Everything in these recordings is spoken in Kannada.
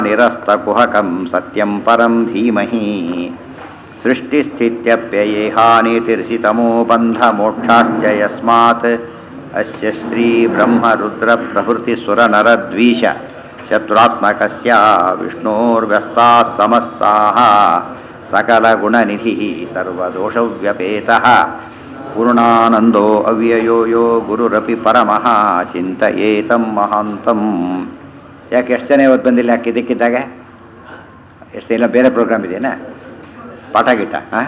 निरस्तकुहकं सत्यं परं धीमहि सृष्टिस्थित्यप्ययेहानितिर्षितमो बन्धमोक्षाश्च यस्मात् अस्य श्रीब्रह्मरुद्रप्रभृतिसुरनरद्वीष शत्रुरात्मकस्य विष्णोर्व्यस्ताः समस्ताः सकलगुणनिधिः सर्वदोषव्यपेतः पूर्णानन्दो ಅವ್ಯಯೋ ಯೋ ಗುರುರಪಿ ಪರಮಃ ಚಿಂತಯೇತಂ ಮಹಾಂತಂ ಯಾಕೆ ಎಷ್ಟು ಜನ ಇವತ್ತು ಬಂದಿಲ್ಲ ಯಾಕೆ ಇದಕ್ಕಿದ್ದಾಗ ಎಷ್ಟು ಇಲ್ಲ ಬೇರೆ ಪ್ರೋಗ್ರಾಮ್ ಇದೆಯಾ ಪಾಠ ಗಿಟ್ಟ ಹಾಂ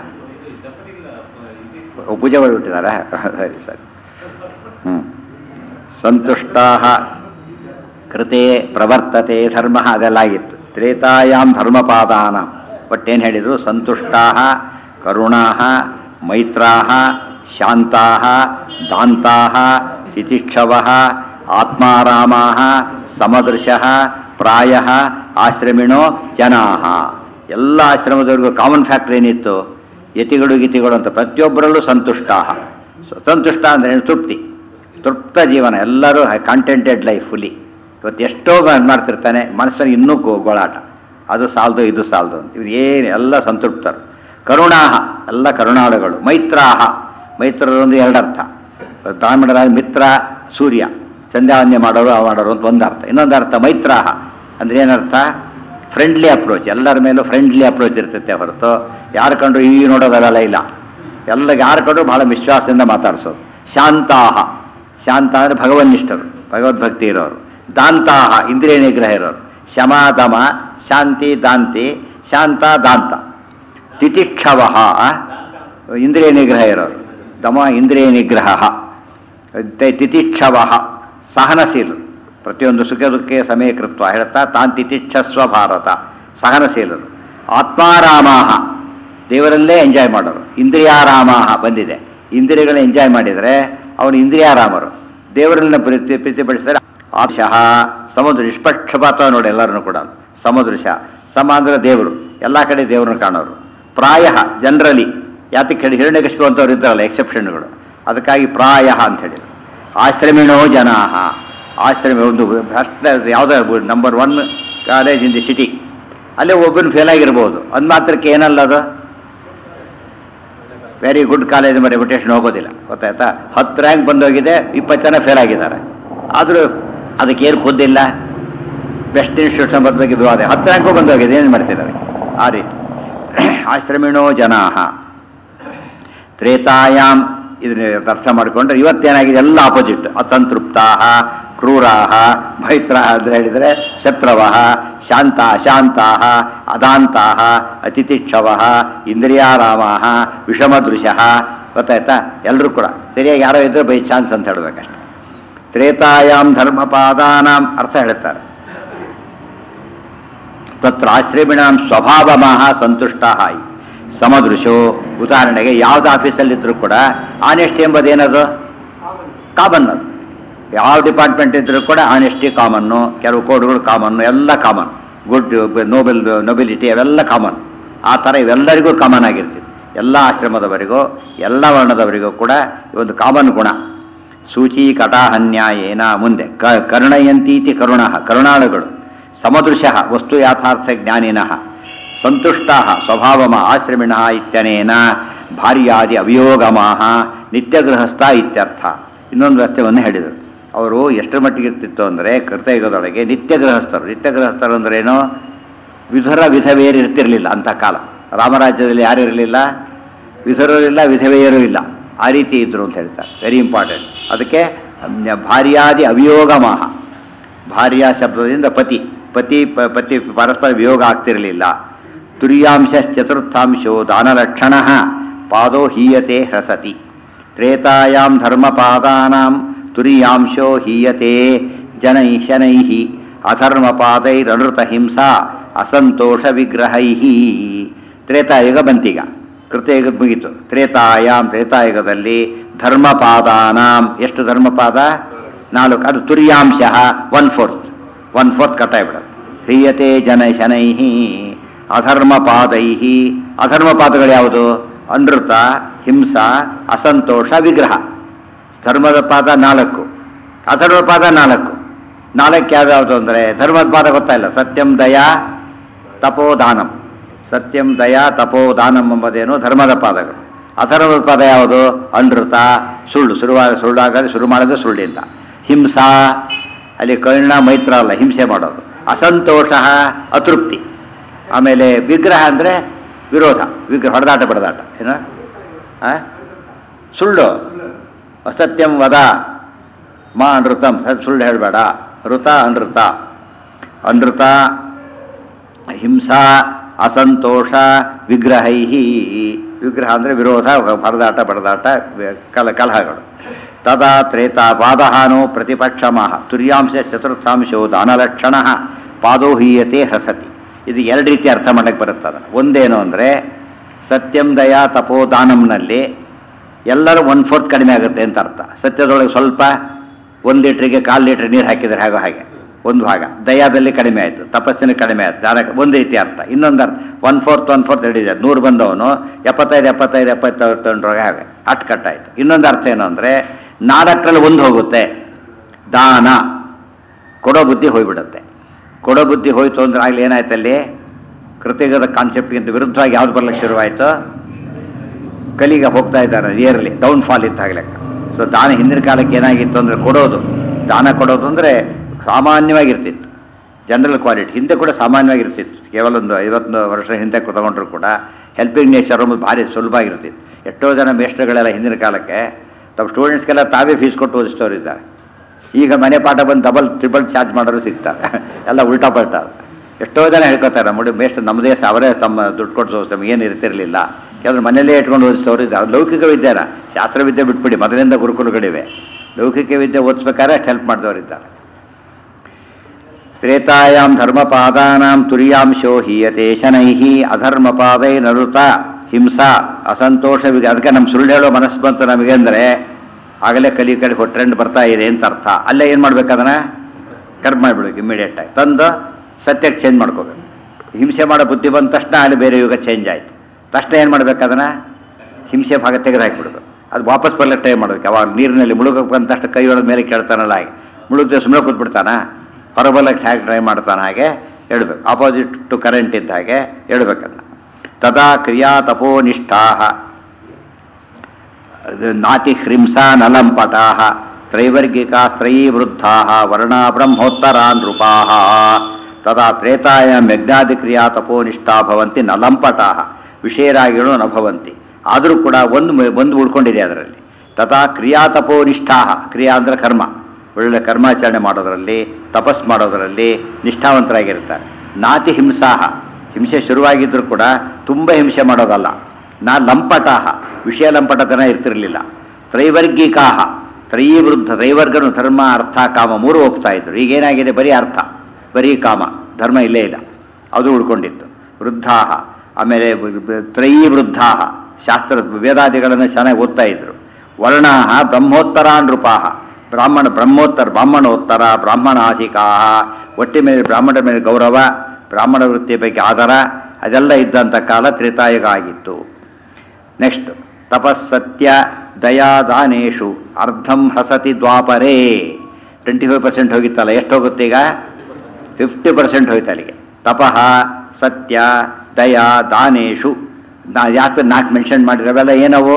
ಪೂಜೆ ಮಾಡಿಬಿಟ್ಟಿದ್ದಾರಾ ಸರಿ ಸರಿ ಹ್ಞೂ ಸಂತುಷ್ಟಾ ಕೃತೆ ಪ್ರವರ್ತತೆ ಧರ್ಮ ಅದೆಲ್ಲ ಆಗಿತ್ತು ತ್ರೇತಾಯಾಮ್ ಧರ್ಮಪಾದಾನ ಒಟ್ಟೇನು ಹೇಳಿದರು ಸಂತುಷ್ಟಾ ಕರುಣಾ ಮೈತ್ರಾ ಶಾಂತಾ ದಾಂತಾ ತಿತಿಕ್ಷವ ಆತ್ಮಾರಾಮ ಸಮದೃಶ ಪ್ರಾಯ ಆಶ್ರಮಿಣೋ ಜನಾ ಎಲ್ಲ ಆಶ್ರಮದವ್ರಿಗೂ ಕಾಮನ್ ಫ್ಯಾಕ್ಟರ್ ಏನಿತ್ತು ಯತಿಗಳು ಗಿತಿಗಳು ಅಂತ ಪ್ರತಿಯೊಬ್ಬರಲ್ಲೂ ಸಂತುಷ್ಟ ಸಂತುಷ್ಟ ಅಂದರೆ ತೃಪ್ತಿ ತೃಪ್ತ ಜೀವನ ಎಲ್ಲರೂ ಕಾಂಟೆಂಟೆಡ್ ಲೈಫ್ ಫುಲಿ ಇವತ್ತು ಎಷ್ಟೋ ಮಾಡ್ತಿರ್ತಾನೆ ಮನಸ್ಸಲ್ಲಿ ಇನ್ನೂ ಗೋ ಗೋಳಾಟ ಅದು ಸಾಲದು ಇದು ಸಾಲದು ಅಂತ ಇವ್ರು ಏನು ಎಲ್ಲ ಸಂತೃಪ್ತರು ಕರುಣಾಹ ಎಲ್ಲ ಕರುಣಾಳುಗಳು ಮೈತ್ರಾಹ ಮೈತ್ರರೊಂದು ಎರಡರ್ಥ ಬ್ರಾಹ್ಮಣರ ಮಿತ್ರ ಸೂರ್ಯ ಸಂಧ್ಯಾವಂದ್ಯ ಮಾಡೋರು ಅವ ಮಾಡೋರು ಅಂತ ಒಂದು ಅರ್ಥ ಇನ್ನೊಂದು ಅರ್ಥ ಮೈತ್ರಾಹ ಅಂದ್ರೆ ಏನರ್ಥ ಫ್ರೆಂಡ್ಲಿ ಅಪ್ರೋಚ್ ಎಲ್ಲರ ಮೇಲೂ ಫ್ರೆಂಡ್ಲಿ ಅಪ್ರೋಚ್ ಇರ್ತೈತೆ ಹೊರತು ಯಾರು ಕಂಡ್ರು ಈ ನೋಡೋದಲ್ಲ ಇಲ್ಲ ಎಲ್ಲ ಯಾರು ಕಂಡ್ರು ಬಹಳ ವಿಶ್ವಾಸದಿಂದ ಮಾತಾಡಿಸೋದು ಶಾಂತಾಹ ಶಾಂತ ಅಂದರೆ ಭಗವನ್ನಿಷ್ಠರು ಭಗವದ್ಭಕ್ತಿ ಇರೋರು ದಾಂತಾಹ ಇಂದ್ರಿಯ ನಿಗ್ರಹ ಇರೋರು ಶಮ ದಮ ಶಾಂತಿ ದಾಂತಿ ಶಾಂತ ದಾಂತ ತಿತಿಕ್ಷವ ಇಂದ್ರಿಯ ನಿಗ್ರಹ ಇರೋರು ದಮ ಇಂದ್ರಿಯ ನಿಗ್ರಹ ತಿತಿಕ್ಷವ ಸಹನಶೀಲರು ಪ್ರತಿಯೊಂದು ಸುಖ ದುಃಖ ಸಮಯಕೃತ್ವ ಹೇಳ್ತಾ ತಾನ್ ತಿತಿಕ್ಷಸ್ವ ಭಾರತ ಸಹನಶೀಲರು ಆತ್ಮಾರಾಮಾಹ ದೇವರಲ್ಲೇ ಎಂಜಾಯ್ ಮಾಡೋರು ಇಂದ್ರಿಯಾರಾಮಾಹ ಬಂದಿದೆ ಇಂದ್ರಿಯಗಳನ್ನ ಎಂಜಾಯ್ ಮಾಡಿದರೆ ಅವನು ಇಂದ್ರಿಯಾರಾಮರು ದೇವರನ್ನ ಪ್ರೀತಿ ಪ್ರೀತಿಪಡಿಸಿದರೆ ಆಶಃ ಸಮುದ್ರ ನಿಷ್ಪಕ್ಷಪಾತ ನೋಡಿ ಎಲ್ಲರನ್ನು ಕೂಡ ಸಮದೃಶ ಸಮ ಅಂದ್ರೆ ದೇವರು ಎಲ್ಲ ಕಡೆ ದೇವರನ್ನು ಕಾಣೋರು ಪ್ರಾಯ ಜನರಲಿ ಯಾತಕ್ಕೆ ಹೇಳಿ ಹಿರಣ್ಯಕಶ್ಯಪ ಅಂತವ್ರು ಇದ್ದಾರಲ್ಲ ಎಕ್ಸೆಪ್ಷನ್ಗಳು ಅದಕ್ಕಾಗಿ ಪ್ರಾಯ ಅಂತ ಹೇಳಿದ್ರು ಆಶ್ರಮಿಣೋ ಜನಾಹ ಆಶ್ರಮ ಒಂದು ಫಸ್ಟ್ ಯಾವುದೋ number one college in the city ಅಲ್ಲೇ ಒಬ್ಬನು ಫೇಲ್ ಆಗಿರ್ಬೋದು ಅಂದ್ ಮಾತ್ರಕ್ಕೆ ಏನಲ್ಲ ಅದು ವೆರಿ ಗುಡ್ ಕಾಲೇಜ್ ಮೇಲೆ ರೆಪ್ಯುಟೇಷನ್ ಹೋಗೋದಿಲ್ಲ ಗೊತ್ತಾಯ್ತಾ ಹತ್ತು ರ್ಯಾಂಕ್ ಬಂದೋಗಿದೆ ಇಪ್ಪತ್ತು ಜನ ಫೇಲ್ ಆಗಿದ್ದಾರೆ ಆದರೂ ಅದಕ್ಕೇನು ಖುದ್ದಿಲ್ಲ ಬೆಸ್ಟ್ ಇನ್ಸ್ಟಿಟ್ಯೂಟ್ ಸಂಬಂಧ ಬಗ್ಗೆ ವಿವಾದ ಹತ್ತು ರ್ಯಾಂಕು ಬಂದೋಗಿದೆ ಏನು ಮಾಡ್ತಿದ್ದಾರೆ ಆ ರೀತಿ ಆಶ್ರಮಿಣೋ ಜನಾಹ ತ್ರೇತಾಯಾಮ್ ಇದನ್ನ ಅರ್ಥ ಮಾಡಿಕೊಂಡ್ರೆ ಇವತ್ತೇನಾಗಿದೆ ಎಲ್ಲ ಆಪೋಸಿಟ್ ಅಸಂತೃಪ್ತಾ ಕ್ರೂರಾಹ ಮೈತ್ರ ಅಂತ ಹೇಳಿದರೆ ಶತ್ರವ ಶಾಂತ ಶಾಂತಾ ಅದಾಂತಾ ಅತಿಥಿಕ್ಷವ ಇಂದ್ರಿಯಾರಾಮ ವಿಷಮದೃಶ ಗೊತ್ತಾಯ್ತಾ ಎಲ್ಲರೂ ಕೂಡ ಸರಿಯಾಗಿ ಯಾರೋ ಇದ್ರೆ ಬೈ ಚಾನ್ಸ್ ಅಂತ ಹೇಳ್ಬೇಕಷ್ಟೆ ತ್ರೇತಾಯಾಮ್ ಧರ್ಮಪಾದಾನಾಂ ಅರ್ಥ ಹೇಳ್ತಾರೆ ತತ್ರ ಆಶ್ರಮಿಣಾಂ ಸ್ವಭಾವಮಃ ಸಂತುಷ್ಟ ಹಾಯಿ ಸಮದೃಶೋ ಉದಾಹರಣೆಗೆ ಯಾವ್ದು ಆಫೀಸಲ್ಲಿದ್ದರೂ ಕೂಡ ಆನೆಸ್ಟ್ ಎಂಬುದೇನದು ಕಾಮನ್ ಅದು ಯಾವ ಡಿಪಾರ್ಟ್ಮೆಂಟ್ ಇದ್ರೂ ಕೂಡ ಆನೆಸ್ಟಿ ಕಾಮನ್ನು ಕೆಲವು ಕೋಡ್ಗಳು ಕಾಮನ್ನು ಎಲ್ಲ ಕಾಮನ್ ಗುಡ್ ನೋಬೆಲ್ ನೊಬಿಲಿಟಿ ಅವೆಲ್ಲ ಕಾಮನ್ ಆ ಥರ ಇವೆಲ್ಲರಿಗೂ ಕಾಮನ್ ಆಗಿರ್ತಿತ್ತು ಎಲ್ಲ ಆಶ್ರಮದವರಿಗೂ ಎಲ್ಲ ವರ್ಣದವರಿಗೂ ಕೂಡ ಒಂದು ಕಾಮನ್ ಗುಣ ಸೂಚಿ ಕಟಾಹನ್ಯಾಯೇನ ಮುಂದೆ ಕ ಕರುಣಯಂತೀತಿ ಕರುಣ ಕರುಣಾಳುಗಳು ಸಮದೃಶ ವಸ್ತು ಯಾಥಾರ್ಥ ಜ್ಞಾನಿನಃ ಸಂತುಷ್ಟ ಸ್ವಭಾವಮ ಆಶ್ರಮಿಣ ಇತ್ಯನೇನ ಭಾರ್ಯಾದಿ ಅವಯೋಗಮಾಹ ನಿತ್ಯಗೃಹಸ್ಥ ಇತ್ಯರ್ಥ ಇನ್ನೊಂದು ವ್ಯವಸ್ಥೆಯನ್ನು ಹೇಳಿದರು ಅವರು ಎಷ್ಟರ ಮಟ್ಟಿಗೆ ಇರ್ತಿತ್ತು ಅಂದರೆ ಕೃತಯುಗದೊಳಗೆ ನಿತ್ಯ ಗೃಹಸ್ಥರು ನಿತ್ಯ ಗೃಹಸ್ಥರು ಅಂದ್ರೇನು ವಿಧುರ ವಿಧವೆಯರು ಇರ್ತಿರಲಿಲ್ಲ ಅಂತ ಕಾಲ ರಾಮರಾಜ್ಯದಲ್ಲಿ ಯಾರು ಇರಲಿಲ್ಲ ವಿಧುರರು ಇಲ್ಲ ವಿಧವೆಯರು ಇಲ್ಲ ಆ ರೀತಿ ಇದ್ರು ಅಂತ ಹೇಳ್ತಾರೆ ವೆರಿ ಇಂಪಾರ್ಟೆಂಟ್ ಅದಕ್ಕೆ ಭಾರ್ಯಾದಿ ಅವಯೋಗಮಾಹ ಭಾರ್ಯ ಶಬ್ದದಿಂದ ಪತಿ ಪತಿ ಪತಿ ಪರಸ್ಪರ ವಿಯೋಗ ಆಗ್ತಿರಲಿಲ್ಲ ತುರ್ಯಾಂಶ ಚತುರ್ಥಾಂಶೋ ದಾನಲಕ್ಷಣ ಪಾದೋ ಹೀಯತೆ ಹ್ರಸತಿ ತ್ರೇತಾಯಾಂ ಧರ್ಮಪಾದಾನಾಂ ತುರಿಯಾಂಶೋ ಹೀಯತೆ ಜನೈ ಶನೈ ಅಧರ್ಮಪಾದೈರನೃತ ಹಿಂಸಾ ಅಸಂತೋಷ ವಿಗ್ರಹೈ ತ್ರೇತಾಯುಗ ಬಂತೀಗ ಕೃತಯುಗ ಮುಗಿತು ತ್ರೇತಾಯಾಮ್ ತ್ರೇತಾಯುಗದಲ್ಲಿ ಧರ್ಮಪಾದಾನಾಂ ಎಷ್ಟು ಧರ್ಮಪಾದ ನಾಲ್ಕು ಅದು ತುರ್ಯಾಂಶ ಒನ್ ಫೋರ್ತ್ ಒನ್ ಫೋರ್ತ್ ಕಟ್ಟಾಗ್ಬಿಡೋದು ಹ್ರಿಯತೆ ಜನ ಶನೈ ಅಧರ್ಮಪಾದೈ ಅಧರ್ಮಪಾದಗಳು ಯಾವುದು ಅನೃತ ಹಿಂಸ ಅಸಂತೋಷ ವಿಗ್ರಹ ಧರ್ಮದ ಪಾದ ನಾಲ್ಕು ಅಧರ್ಮ ಪಾದ ನಾಲ್ಕು ನಾಲ್ಕು ಯಾವ್ಯಾವುದು ಅಂದರೆ ಧರ್ಮದ ಪಾದ ಗೊತ್ತಾಯಿಲ್ಲ ಸತ್ಯಂ ದಯಾ ತಪೋದಾನಂ ಸತ್ಯಂ ದಯಾ ತಪೋದಾನಂ ಎಂಬುದೇನು ಧರ್ಮದ ಪಾದಗಳು ಅಧರ್ಮದ ಪದ ಯಾವುದು ಅನೃತ ಸುಳ್ಳು ಶುರುವಾಗ ಸುಳ್ಳಾಗದೆ ಶುರು ಮಾಡೋದು ಸುಳ್ಳಿಂದ ಹಿಂಸಾ ಅಲ್ಲಿ ಕರುಣ ಮೈತ್ರ ಅಲ್ಲ ಹಿಂಸೆ ಮಾಡೋದು ಅಸಂತೋಷ ಅತೃಪ್ತಿ ಆಮೇಲೆ ವಿಗ್ರಹ ಅಂದರೆ ವಿರೋಧ ವಿಗ್ರಹ ಹೊಡೆದಾಟ ಬಡದಾಟ ಏನ ಆ? ಸುಳ್ಳು ಅಸತ್ಯಂ ವದ ಮಾ ಅನೃತಂ ಸ- ಸುಳ್ಳು ಹೇಳಬೇಡ ಋತ ಅನೃತ ಅನೃತ ಹಿಂಸಾ ಅಸಂತೋಷ ವಿಗ್ರಹೈ ವಿಗ್ರಹ ಅಂದರೆ ವಿರೋಧ ಹೊರದಾಟ ಬಡದಾಟ ವ- ಕಲ ಕಲಹಗಳು ತದಾ ತ್ರೇತಾ ಪಾದಹಾನೋ ಪ್ರತಿಪಕ್ಷಮಃ ತುರ್ಯಾಂಶ ಚತುರ್ಥಾಂಶೋ ದಾನಲಕ್ಷಣ ಪಾದೋ ಹೀಯತೆ ಹಸತಿ ಇದು ಎರಡು ರೀತಿ ಅರ್ಥ ಮಾಡಕ್ಕೆ ಬರುತ್ತದೆ ಒಂದೇನು ಅಂದರೆ ಸತ್ಯಂ ದಯಾ ತಪೋ ದಾನಂನಲ್ಲಿ ಎಲ್ಲರೂ ಒನ್ ಫೋರ್ತ್ ಕಡಿಮೆ ಆಗುತ್ತೆ ಅಂತ ಅರ್ಥ ಸತ್ಯದೊಳಗೆ ಸ್ವಲ್ಪ ಒಂದು ಲೀಟ್ರಿಗೆ ಕಾಲು ಲೀಟ್ರ್ ನೀರು ಹಾಕಿದರೆ ಹಾಗೋ ಹಾಗೆ ಒಂದು ಭಾಗ ದಯಾದಲ್ಲಿ ಕಡಿಮೆ ಆಯಿತು ತಪಸ್ಸಿನ ಕಡಿಮೆ ಆಯಿತು ದಾನ ಒಂದು ರೀತಿ ಅರ್ಥ ಇನ್ನೊಂದು ಅರ್ಥ ಒನ್ ಫೋರ್ತ್ ಒನ್ ಫೋರ್ತ್ ಹಿಡಿದೆ ನೂರು ಬಂದವನು ಎಪ್ಪತ್ತೈದು ಎಪ್ಪತ್ತೈದು ಎಪ್ಪತ್ತೈದು ತೊಗೊಂಡ್ರಾಗ ಹಾಗೆ ಅಟ್ ಕಟ್ಟಾಯಿತು ಇನ್ನೊಂದು ಅರ್ಥ ಏನು ಅಂದರೆ ನಾಲ್ಕರಲ್ಲಿ ಒಂದು ಹೋಗುತ್ತೆ ದಾನ ಕೊಡೋ ಬುದ್ಧಿ ಹೋಗ್ಬಿಡುತ್ತೆ ಕೊಡೋ ಬುದ್ಧಿ ಹೋಯ್ತು ಅಂದ್ರೆ ಆಗಲಿ ಏನಾಯ್ತು ಅಲ್ಲಿ ಕೃತಿಗದ ಕಾನ್ಸೆಪ್ಟ್ಗಿಂತ ವಿರುದ್ಧವಾಗಿ ಯಾವ್ದು ಬರ್ಲಿಕ್ಕೆ ಶುರುವಾಯಿತು ಕಲಿಗೆ ಹೋಗ್ತಾ ಇದ್ದಾರೆ ಇಯರ್ಲಿ ಡೌನ್ ಫಾಲ್ ಇದ್ದಾಗಲೇ ಸೊ ದಾನ ಹಿಂದಿನ ಕಾಲಕ್ಕೆ ಏನಾಗಿತ್ತು ಅಂದರೆ ಕೊಡೋದು ದಾನ ಕೊಡೋದು ಅಂದರೆ ಸಾಮಾನ್ಯವಾಗಿರ್ತಿತ್ತು ಜನರಲ್ ಕ್ವಾಲಿಟಿ ಹಿಂದೆ ಕೂಡ ಸಾಮಾನ್ಯವಾಗಿರ್ತಿತ್ತು ಕೇವಲ ಒಂದು ಐವತ್ತು ವರ್ಷ ಹಿಂದೆ ತಗೊಂಡ್ರು ಕೂಡ ಹೆಲ್ಪಿಂಗ್ ನೇಚರ್ ಅನ್ನೋದು ಭಾರಿ ಸುಲಭ ಆಗಿರ್ತಿತ್ತು ಎಷ್ಟೋ ಜನ ಮೇಸ್ಟ್ರುಗಳೆಲ್ಲ ಹಿಂದಿನ ಕಾಲಕ್ಕೆ ತಮ್ಮ ಸ್ಟೂಡೆಂಟ್ಸ್ಗೆಲ್ಲ ತಾವೇ ಫೀಸ್ ಕೊಟ್ಟು ಓದಿಸ್ತವ್ರು ಇದ್ದಾರೆ ಈಗ ಮನೆ ಪಾಠ ಬಂದು ಡಬಲ್ ಟ್ರಿಬಲ್ ಚಾರ್ಜ್ ಮಾಡೋರು ಸಿಗ್ತಾರೆ ಎಲ್ಲ ಉಲ್ಟಾ ಪಲ್ಟಾ ಎಷ್ಟೋ ಜನ ಹೇಳ್ಕೊತಾರೆ ನೋಡಿ ಮೇಸ್ಟ್ ನಮ್ಮದೇ ಸ- ಅವರೇ ತಮ್ಮ ದುಡ್ಡು ಕೊಟ್ಟು ತಮ್ಗೆ ಏನು ಇರ್ತಿರ್ಲಿಲ್ಲ ಕೆಲವರು ಮನೆಯಲ್ಲೇ ಇಟ್ಕೊಂಡು ಓದಿಸ್ತವ್ರು ಇದ್ದಾರೆ ಲೌಕಿಕ ವಿದ್ಯೆನ ಶಾಸ್ತ್ರವಿದ್ಯೆ ಬಿಟ್ಬಿಡಿ ಮೊದಲಿಂದ ಗುರುಕುಲಗಳಿವೆ ಲೌಕಿಕ ವಿದ್ಯೆ ಓದಿಸ್ಬೇಕಾದ್ರೆ ಅಷ್ಟು ಹೆಲ್ಪ್ ಮಾಡಿದವರಿದ್ದಾರೆ ತ್ರೇತಾಯಾಂ ಧರ್ಮಪಾದಾನಾಂ ತುರ್ಯಾಂಶೋ ಹೀಯತೆ ಶನೈಃ ಅಧರ್ಮಪಾದೈ ನರುತ ಹಿಂಸಾ ಅಸಂತೋಷ ವಿಗ ಅದಕ್ಕೆ ನಮ್ಮ ಸುಳ್ಳು ಹೇಳೋ ಮನಸ್ಸು ಬಂತು ನಮಗೆ ಅಂದರೆ ಆಗಲೇ ಕಲಿ ಕಡೆ ಟ್ರೆಂಡ್ ಬರ್ತಾ ಇದೆ ಅಂತ ಅರ್ಥ ಅಲ್ಲೇ ಏನು ಮಾಡ್ಬೇಕು ಅದನ್ನ ಕರ್ಮ ಮಾಡಿಬಿಡ್ಬೇಕು ಇಮಿಡಿಯೇಟ್ ಆಗಿ ತಂದು ಸತ್ಯಕ್ಕೆ ಚೇಂಜ್ ಮಾಡ್ಕೋಬೇಕು ಹಿಂಸೆ ಮಾಡೋ ಬುದ್ಧಿ ಬಂದ ತಕ್ಷಣ ಅಲ್ಲಿ ಬೇರೆ ಯುಗ ಚೇಂಜ್ ಆಯಿತು ತಕ್ಷಣ ಏನು ಮಾಡ್ಬೇಕು ಅದನ್ನ ಹಿಂಸೆ ಭಾಗ ತೆಗೆದು ಹಾಕಿಬಿಡ್ಬೇಕು ಅದು ವಾಪಸ್ ಬರ್ಲಿಕ್ಕೆ ಟ್ರೈ ಮಾಡ್ಬೇಕು ಅವಾಗ ನೀರಿನಲ್ಲಿ ಮುಳುಗಕ್ಕೆ ಬಂದ ತಕ್ಷಣ ಕೈ ಒಳಗೆ ಮೇಲೆ ಕೇಳ್ತಾನಲ್ಲ ಹಾಗೆ ಮುಳುಗದೆ ಸುಮ್ಮನೆ ಕೂತ್ಬಿಡ್ತಾನ ಹೊರಬಲ್ಲಕ್ಕೆ ಹೇಗೆ ಟ್ರೈ ಮಾಡ್ತಾನೆ ಹಾಗೆ ಹೇಳ್ಬೇಕು ಆಪೋಸಿಟ್ ಟು ಕರೆಂಟ್ ಇದ್ದ ಹಾಗೆ ಹೇಳ್ಬೇಕನ್ನ ತದಾ ಕ್ರಿಯಾ ತಪೋನಿಷ್ಠಾ ನಾತಿ ಹ್ರಿಂಸಾ ನಲಂಪಟಾ ತ್ರೈವರ್ಗಿಕಾ ತ್ರಯೀ ವೃದ್ಧಾ ವರ್ಣಾ ಬ್ರಹ್ಮೋತ್ತರಾ ನೃಪಾ ತದಾ ತ್ರೇತಾಯಾಂ ಯಜ್ಞಾದಿಕ್ರಿಯಾ ತಪೋನಿಷ್ಠಾ ಭವಂತಿ ನಲಂಪಟಾ ವಿಷಯರಾಗಿಗಳು ನ ಭವಂತಿ ಆದರೂ ಕೂಡ ಒಂದು ಮ- ಒಂದು ಉಳ್ಕೊಂಡಿದೆ ಅದರಲ್ಲಿ ತಥಾ ಕ್ರಿಯಾ ತಪೋನಿಷ್ಠಾ ಕ್ರಿಯಾ ಅಂದ್ರೆ ಕರ್ಮ ಒಳ್ಳೆ ಕರ್ಮಾಚರಣೆ ಮಾಡೋದರಲ್ಲಿ ತಪಸ್ ಮಾಡೋದರಲ್ಲಿ ನಿಷ್ಠಾವಂತರಾಗಿರ್ತಾರೆ ನಾತಿ ಹಿಂಸಾಹ ಹಿಂಸೆ ಶುರುವಾಗಿದ್ದರೂ ಕೂಡ ತುಂಬ ಹಿಂಸೆ ಮಾಡೋದಲ್ಲ ನಾ ಲಂಪಟಾಹ ವಿಷಯ ಲಂಪಟತನ ಇರ್ತಿರಲಿಲ್ಲ ತ್ರೈವರ್ಗಿಕಾಹ ತ್ರೈವೃದ್ಧ ತ್ರೈವರ್ಗನು ಧರ್ಮ ಅರ್ಥ ಕಾಮ ಮೂರು ಹೋಗ್ತಾ ಇದ್ರು ಈಗೇನಾಗಿದೆ ಬರೀ ಅರ್ಥ ಬರೀ ಕಾಮ ಧರ್ಮ ಇಲ್ಲೇ ಇಲ್ಲ ಅದು ಉಳ್ಕೊಂಡಿತ್ತು ವೃದ್ಧಾಹ ಆಮೇಲೆ ತ್ರಯೀ ವೃದ್ಧಾಹ ಶಾಸ್ತ್ರ ವೇದಾದಿಗಳನ್ನು ಚೆನ್ನಾಗಿ ಓದ್ತಾ ಇದ್ರು ವರ್ಣಾಹ ಬ್ರಹ್ಮೋತ್ತರ ನೃಪಾಹ ಬ್ರಾಹ್ಮಣ ಬ್ರಹ್ಮೋತ್ತರ ಬ್ರಾಹ್ಮಣೋತ್ತರ ಬ್ರಾಹ್ಮಣಾಧಿಕಾ ಒಟ್ಟಿ ಮೇಲೆ ಬ್ರಾಹ್ಮಣರ ಮೇಲೆ ಗೌರವ ಬ್ರಾಹ್ಮಣ ವೃತ್ತಿಯ ಬಗ್ಗೆ ಆಧಾರ ಅದೆಲ್ಲ ಇದ್ದಂಥ ಕಾಲ ತ್ರೇತಾಯುಗ ಆಗಿತ್ತು ನೆಕ್ಸ್ಟ್ ತಪಸ್ಸತ್ಯ ದಯಾದಾನೇಶು ಅರ್ಧಂ ಹಸತಿ ದ್ವಾಪರೇ ಟ್ವೆಂಟಿ ಫೈವ್ ಪರ್ಸೆಂಟ್ ಹೋಗಿತ್ತಲ್ಲ ಎಷ್ಟು ಹೋಗುತ್ತೆ ಈಗ ಫಿಫ್ಟಿ ಪರ್ಸೆಂಟ್ ಹೋಯ್ತು ಅಲ್ಲಿಗೆ ತಪಃ ಸತ್ಯ ದಯಾ ದಾನೇಶು ನಾ ಯಾಕೆ ನಾಲ್ಕು ಮೆನ್ಷನ್ ಮಾಡಿರವೆಲ್ಲ ಏನವು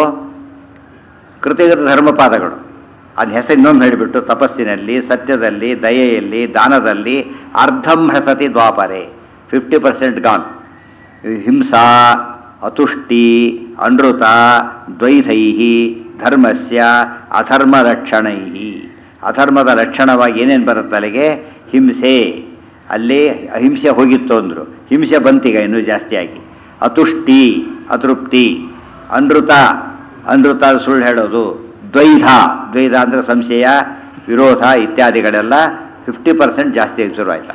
ಕೃತಿಗತ ಧರ್ಮಪಾದಗಳು ಅದ್ ಹೆಸರು ಇನ್ನೊಂದು ಹೇಳಿಬಿಟ್ಟು ತಪಸ್ಸಿನಲ್ಲಿ ಸತ್ಯದಲ್ಲಿ ದಯೆಯಲ್ಲಿ ದಾನದಲ್ಲಿ ಅರ್ಧಂ ಹಸತಿ ದ್ವಾಪರೆ ಫಿಫ್ಟಿ ಪರ್ಸೆಂಟ್ ಗಾನ್ ಹಿಂಸಾ ಅತುಷ್ಟಿ ಅನೃತ ದ್ವೈತೈ ಧರ್ಮಸ್ಯ ಅಧರ್ಮ ಲಕ್ಷಣೈ ಅಧರ್ಮದ ಲಕ್ಷಣವಾಗಿ ಏನೇನು ಬರುತ್ತೆ ಅಲ್ಲಿಗೆ ಹಿಂಸೆ ಅಲ್ಲಿ ಅಹಿಂಸೆ ಹೋಗಿತ್ತು ಅಂದರು ಹಿಂಸೆ ಬಂತೀಗ ಇನ್ನೂ ಜಾಸ್ತಿಯಾಗಿ ಅತುಷ್ಟಿ ಅತೃಪ್ತಿ ಅನೃತ ಅನೃತ ಸುಳ್ಳು ಹೇಳೋದು ದ್ವೈಧ ದ್ವೈಧ ಅಂದರೆ ಸಂಶಯ ವಿರೋಧ ಇತ್ಯಾದಿಗಳೆಲ್ಲ ಫಿಫ್ಟಿ ಪರ್ಸೆಂಟ್ ಜಾಸ್ತಿ ಶುರುವಾಯ್ತು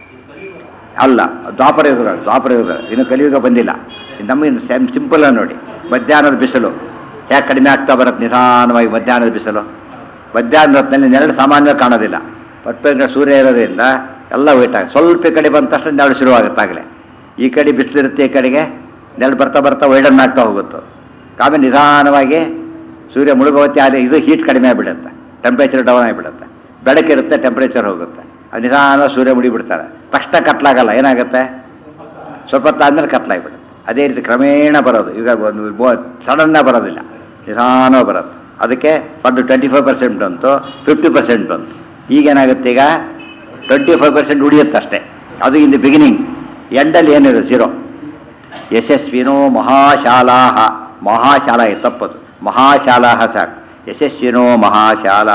ಅಲ್ಲ ದ್ವಾಪರ ಯುಗ ದ್ವಾಪರ ಯುಗ ಇನ್ನು ಕಲಿಯುಗ ಬಂದಿಲ್ಲ ನಮಗೆ ಸಿಂಪಲ್ ನೋಡಿ ಮಧ್ಯಾಹ್ನದ ಬಿಸಿಲು ಯಾಕೆ ಕಡಿಮೆ ಆಗ್ತಾ ಬರುತ್ತೆ ನಿಧಾನವಾಗಿ ಮಧ್ಯಾಹ್ನದ ಬಿಸಿಲು ಮಧ್ಯಾಹ್ನದ ಹೊತ್ತಿನಲ್ಲಿ ನೆರಳು ಸಾಮಾನ್ಯವಾಗಿ ಕಾಣೋದಿಲ್ಲ ಪಟ್ಪಂಗ ಸೂರ್ಯ ಇರೋದ್ರಿಂದ ಎಲ್ಲ ವೈಟ್ ಆಗಿ ಸ್ವಲ್ಪ ಈ ಕಡೆ ಬಂದ ತಕ್ಷಣ ನೆರಳು ಶುರುವಾಗುತ್ತಾಗಲೇ ಈ ಕಡೆ ಬಿಸಿಲಿರುತ್ತೆ ಈ ಕಡೆಗೆ ನೆರಳು ಬರ್ತಾ ಬರ್ತಾ ವೈಡನ್ ಆಗ್ತಾ ಹೋಗುತ್ತೆ ಆಮೇಲೆ ನಿಧಾನವಾಗಿ ಸೂರ್ಯ ಮುಳುಗೋತ್ತೆ ಆದರೆ ಇದು ಹೀಟ್ ಕಡಿಮೆ ಆಗಿಬಿಡುತ್ತೆ ಟೆಂಪ್ರೇಚರ್ ಡೌನ್ ಆಗಿಬಿಡುತ್ತೆ ಬೆಳಕಿರುತ್ತೆ ಟೆಂಪ್ರೇಚರ್ ಹೋಗುತ್ತೆ ನಿಧಾನ ಸೂರ್ಯ ಮುಡಿಬಿಡ್ತಾರೆ ತಕ್ಷಣ ಕತ್ಲಾಗಲ್ಲ ಏನಾಗುತ್ತೆ ಸ್ವಲ್ಪ ಹೊತ್ತಾದ್ಮೇಲೆ ಕತ್ಲಾಗ್ಬಿಡುತ್ತೆ ಅದೇ ರೀತಿ ಕ್ರಮೇಣ ಬರೋದು ಈಗ ಒಂದು ಸಡನ್ನ ಬರೋದಿಲ್ಲ ನಿಧಾನ ಬರೋದು ಅದಕ್ಕೆ ಒಂದು ಟ್ವೆಂಟಿ ಫೈವ್ ಪರ್ಸೆಂಟ್ ಬಂತು ಫಿಫ್ಟಿ ಪರ್ಸೆಂಟ್ ಬಂತು ಈಗೇನಾಗುತ್ತೆ ಈಗ ಟ್ವೆಂಟಿ ಫೈವ್ ಪರ್ಸೆಂಟ್ ಉಳಿಯುತ್ತೆ ಅಷ್ಟೇ ಅದು ಇನ್ ದಿ ಬಿಗಿನಿಂಗ್ ಎಂಡಲ್ಲಿ ಏನಿದೆ ಝೀರೋ ಯಶಸ್ವಿನೋ ಮಹಾಶಾಲಾ ಮಹಾಶಾಲಾ ಇದು ತಪ್ಪದು ಮಹಾಶಾಲಾ ಸಾಕು ಯಶಸ್ವಿನೋ ಮಹಾಶಾಲಾ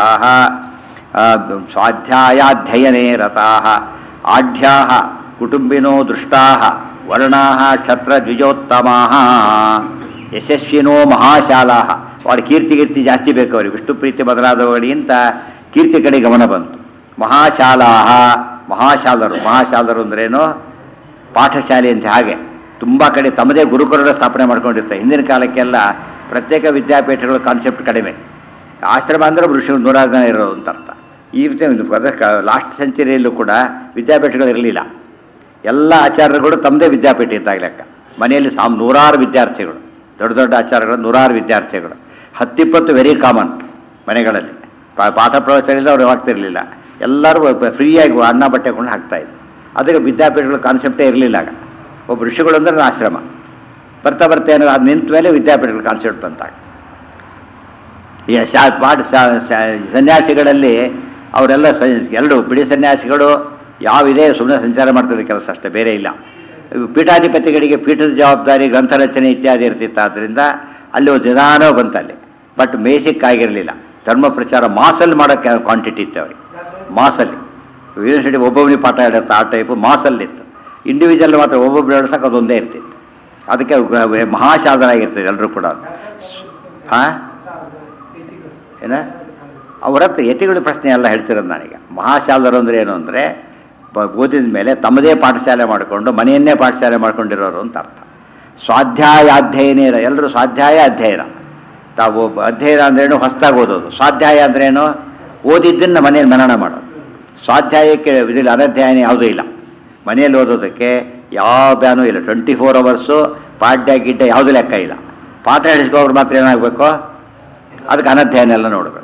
ಸ್ವಾಧ್ಯಾಯಾಧ್ಯಯನೇ ರತಾ ಆಢ್ಯಾ ಕುಟುಂಬಿನೋ ದೃಷ್ಟಾ ವರ್ಣಾ ಕ್ಷತ್ರ ದ್ವಿಜೋತ್ತಮಾ ಯಶಸ್ವಿನೋ ಮಹಾಶಾಲಾ ಅವ್ರ ಕೀರ್ತಿ ಕೀರ್ತಿ ಜಾಸ್ತಿ ಬೇಕು ಅವ್ರಿಗೆ ವಿಷ್ಣು ಪ್ರೀತಿ ಮೊದಲಾದವುಗಳಿಗಿಂತ ಕೀರ್ತಿ ಕಡೆ ಗಮನ ಬಂತು ಮಹಾಶಾಲಾ ಮಹಾಶಾಲರು ಮಹಾಶಾಲರು ಅಂದ್ರೇನು ಪಾಠಶಾಲೆ ಅಂತ ಹಾಗೆ ತುಂಬ ಕಡೆ ತಮ್ಮದೇ ಗುರುಕುಲರ ಸ್ಥಾಪನೆ ಮಾಡ್ಕೊಂಡಿರ್ತಾರೆ ಹಿಂದಿನ ಕಾಲಕ್ಕೆಲ್ಲ ಪ್ರತ್ಯೇಕ ವಿದ್ಯಾಪೀಠಗಳ ಕಾನ್ಸೆಪ್ಟ್ ಕಡಿಮೆ ಆಶ್ರಮ ಅಂದರೆ ಋಷಿಗಳು ನೂರಾರು ಜನ ಇರೋದು ಅಂತ ಅರ್ಥ ಈ ರೀತಿ ಲಾಸ್ಟ್ ಸೆಂಚುರಿಯಲ್ಲೂ ಕೂಡ ವಿದ್ಯಾಪೀಠಗಳು ಇರಲಿಲ್ಲ ಎಲ್ಲ ಆಚಾರ್ಯಗಳು ತಮ್ಮದೇ ವಿದ್ಯಾಪೀಠ ಇದ್ದಾಗ ಲೆಕ್ಕ ಮನೆಯಲ್ಲಿ ಸಾಮ್ ನೂರಾರು ವಿದ್ಯಾರ್ಥಿಗಳು ದೊಡ್ಡ ದೊಡ್ಡ ಆಚಾರ್ಯಗಳು ನೂರಾರು ವಿದ್ಯಾರ್ಥಿಗಳು ಹತ್ತಿಪ್ಪತ್ತು ವೆರಿ ಕಾಮನ್ ಮನೆಗಳಲ್ಲಿ ಪಾ- ಪಾಠ ಪ್ರವಚನದಿಂದ ಅವ್ರು ಆಗ್ತಿರ್ಲಿಲ್ಲ ಎಲ್ಲರೂ ಫ್ರೀಯಾಗಿ ಅನ್ನ ಬಟ್ಟೆ ಕೊಂಡು ಹಾಕ್ತಾ ಇದ್ರು ಅದಕ್ಕೆ ವಿದ್ಯಾಪೀಠಗಳ ಕಾನ್ಸೆಪ್ಟೇ ಇರಲಿಲ್ಲ ಆಗ ಒಬ್ಬ ಋಷಿಗಳು ಅಂದ್ರೆ ಆಶ್ರಮ ಬರ್ತಾ ಬರ್ತಾ ಏನೋ ಅದು ನಿಂತ ಮೇಲೆ ವಿದ್ಯಾಪೀಠಗಳ ಕಾನ್ಸೆಪ್ಟ್ ಬಂತಾಗ ಈ ಶಾ ಪಾಠ ಶಾ- ಶಾ- ಸನ್ಯಾಸಿಗಳಲ್ಲಿ ಅವರೆಲ್ಲ ಸ ಎರಡು ಬಿಡಿ ಸನ್ಯಾಸಿಗಳು ಯಾವಿದೆ ಸುಮ್ಮನೆ ಸಂಚಾರ ಮಾಡ್ತಿದ್ದ ಕೆಲಸ ಅಷ್ಟೇ ಬೇರೆ ಇಲ್ಲ ಇವು ಪೀಠಾಧಿಪತಿಗಳಿಗೆ ಪೀಠದ ಜವಾಬ್ದಾರಿ ಗ್ರಂಥ ರಚನೆ ಇತ್ಯಾದಿ ಇರ್ತಿತ್ತು ಆದ್ದರಿಂದ ಅಲ್ಲಿ ಒಂದು ನಿಧಾನ ಬಂತಲ್ಲಿ ಬಟ್ ಬೇಸಿಕ್ ಆಗಿರಲಿಲ್ಲ ಧರ್ಮ ಪ್ರಚಾರ ಮಾಸಲ್ಲಿ ಮಾಡೋಕ್ಕೆ ಕ್ವಾಂಟಿಟಿ ಇತ್ತು ಅವ್ರಿಗೆ ಮಾಸಲ್ಲಿ ಯೂನಿವರ್ಸಿಟಿ ಒಬ್ಬೊಬ್ಬನಿಗೆ ಪಾಠ ಹೇಳುತ್ತೆ ಆ ಟೈಪು ಮಾಸಲ್ಲಿತ್ತು ಇಂಡಿವಿಜುವಲ್ ಮಾತ್ರ ಒಬ್ಬೊಬ್ರು ಹೇಳ್ಸಕ್ಕೆ ಅದೊಂದೇ ಇರ್ತಿತ್ತು ಅದಕ್ಕೆ ಗ- ಮಹಾಶಾದರಾಗಿರ್ತದೆ ಎಲ್ಲರೂ ಕೂಡ ಹಾಂ ಏನ ಅವ್ರ ಹತ್ರ ಯತಿಗಳ ಪ್ರಶ್ನೆ ಎಲ್ಲ ಹೇಳ್ತಿರೋದು ನಾನೀಗ ಮಹಾಶಾಲರು ಅಂದ್ರೆ ಏನು ಅಂದರೆ ಓದಿದ ಮೇಲೆ ತಮ್ಮದೇ ಪಾಠಶಾಲೆ ಮಾಡಿಕೊಂಡು ಮನೆಯನ್ನೇ ಪಾಠಶಾಲೆ ಮಾಡ್ಕೊಂಡಿರೋರು ಅಂತ ಅರ್ಥ ಸ್ವಾಧ್ಯಾಯ ಅಧ್ಯಯನ ಎಲ್ಲರೂ ಸ್ವಾಧ್ಯಾಯ ಅಧ್ಯಯನ ತಾವು ಅಧ್ಯಯನ ಅಂದ್ರೇನು ಹೊಸ್ದಾಗಿ ಓದೋದು ಸ್ವಾಧ್ಯಾಯ ಅಂದ್ರೇನು ಓದಿದ್ದನ್ನು ಮನೆಯಲ್ಲಿ ಮನನ ಮಾಡೋದು ಸ್ವಾಧ್ಯಾಯಕ್ಕೆ ಇದಿಲ್ಲ ಅನಧ್ಯಾಯನ ಯಾವುದೂ ಇಲ್ಲ ಮನೆಯಲ್ಲಿ ಓದೋದಕ್ಕೆ ಯಾವ ಬ್ಯಾನು ಇಲ್ಲ ಟ್ವೆಂಟಿ ಫೋರ್ ಅವರ್ಸು ಪಾಠ್ಯ ಗಿಡ್ಡ ಯಾವುದೂ ಲೆಕ್ಕ ಇಲ್ಲ ಪಾಠ ಹೇಳಿಸ್ಕೋರು ಮಾತ್ರ ಏನಾಗಬೇಕು ಅದಕ್ಕೆ ಅನಧ್ಯಯನ ಎಲ್ಲ ನೋಡಬೇಕು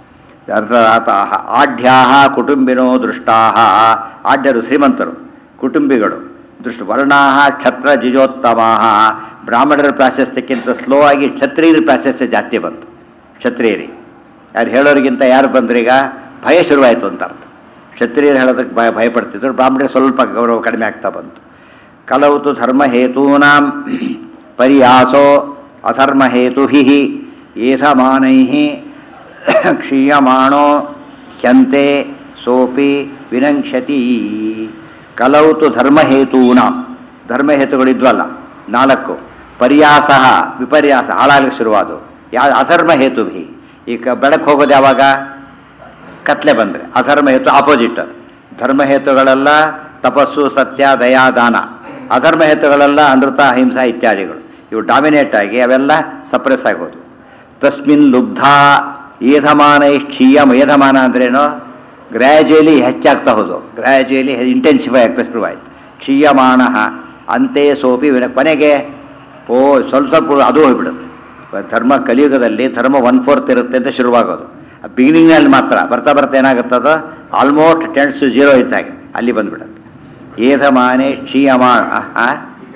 ಆಢ್ಯಾ ಕುಟುಂಬಿನೋ ದೃಷ್ಟಾ ಆಢ್ಯರು ಶ್ರೀಮಂತರು ಕುಟುಂಬಿಗಳು ದೃಷ್ಟ ವರ್ಣಾ ಕ್ಷತ್ರ ಜಿಜೋತ್ತಮಾ ಬ್ರಾಹ್ಮಣರ ಪ್ರಾಶಸ್ತ್ಯಕ್ಕಿಂತ ಸ್ಲೋ ಆಗಿ ಕ್ಷತ್ರಿಯರ ಪ್ರಾಶಸ್ತ್ಯ ಜಾಸ್ತಿ ಬಂತು ಕ್ಷತ್ರಿಯರಿ ಯಾರು ಹೇಳೋರಿಗಿಂತ ಯಾರು ಬಂದ್ರೀಗ ಭಯ ಶುರುವಾಯಿತು ಅಂತ ಅರ್ಥ ಕ್ಷತ್ರಿಯರು ಹೇಳೋದಕ್ಕೆ ಭಯ ಭಯಪಡ್ತಿದ್ರು ಬ್ರಾಹ್ಮಣರು ಸ್ವಲ್ಪ ಗೌರವ ಕಡಿಮೆ ಆಗ್ತಾ ಬಂತು ಕಲೌತು ಧರ್ಮಹೇತೂನಾಂ ಪರ್ಯಾಸೋ ಅಧರ್ಮಹೇತು ಹಿ ಏಧಮಾನೈ ಕ್ಷೀಯಮಾಣೋ ಹ್ಯಂತೆ ಸೋಪಿ ವಿನಂಕ್ಷತಿ ಕಲೌತು ಧರ್ಮಹೇತೂನಾಂ ಧರ್ಮಹೇತುಗಳಿದ್ವಲ್ಲ ನಾಲ್ಕು ಪರ್ಯಾಸ ವಿಪರ್ಯಾಸ ಹಾಳಾಗಲಿಕ್ಕೆ ಶುರುವಾದವು ಯಾವ ಅಧರ್ಮ ಹೇತು ಭಿ ಈಗ ಬೆಳಕು ಹೋಗೋದು ಯಾವಾಗ ಕತ್ಲೆ ಬಂದರೆ ಅಧರ್ಮ ಹೇತು ಆಪೋಸಿಟ್ ಅದು ಧರ್ಮಹೇತುಗಳೆಲ್ಲ ತಪಸ್ಸು ಸತ್ಯ ದಯಾ ದಾನ ಅಧರ್ಮ ಹೇತುಗಳೆಲ್ಲ ಅನೃತ ಅಹಿಂಸಾ ಇತ್ಯಾದಿಗಳು ಇವು ಡಾಮಿನೇಟ್ ಆಗಿ ಅವೆಲ್ಲ ಸಪ್ರೆಸ್ ಆಗೋದು ತಸ್ಮಿನ್ ಲುಬ್ಧ ಏಧಮಾನ ಕ್ಷೀಯಂ ಏಧಮಾನ ಅಂದ್ರೇನು ಗ್ರ್ಯಾಜುಯಲಿ ಹೆಚ್ಚಾಗ್ತಾ ಹೋದು ಗ್ರ್ಯಾಜುಯಲಿ ಇಂಟೆನ್ಸಿಫೈ ಆಗ್ತಾ ಶುರುವಾಯಿತು ಕ್ಷೀಯಮಾಣ ಅಂತೆ ಸೋಪಿ ವಿನ ಕೊನೆಗೆ ಓ ಸ್ವಲ್ಪ ಸ್ವಲ್ಪ ಅದು ಹೋಗ್ಬಿಡುತ್ತೆ ಧರ್ಮ ಕಲಿಯುಗದಲ್ಲಿ ಧರ್ಮ ಒನ್ ಫೋರ್ತ್ ಇರುತ್ತೆ ಅಂತ ಶುರುವಾಗೋದು ಬಿಗಿನಿಂಗ್ನಲ್ಲಿ ಮಾತ್ರ ಬರ್ತಾ ಬರ್ತಾ ಏನಾಗುತ್ತದೋ ಆಲ್ಮೋಸ್ಟ್ ಟೆನ್ಸ್ ಟು ಜೀರೋ ಇದ್ದಾಗೆ ಅಲ್ಲಿ ಬಂದ್ಬಿಡುತ್ತೆ ಏಧಮಾನೆ ಕ್ಷೀಯಮಾಣ ಆ?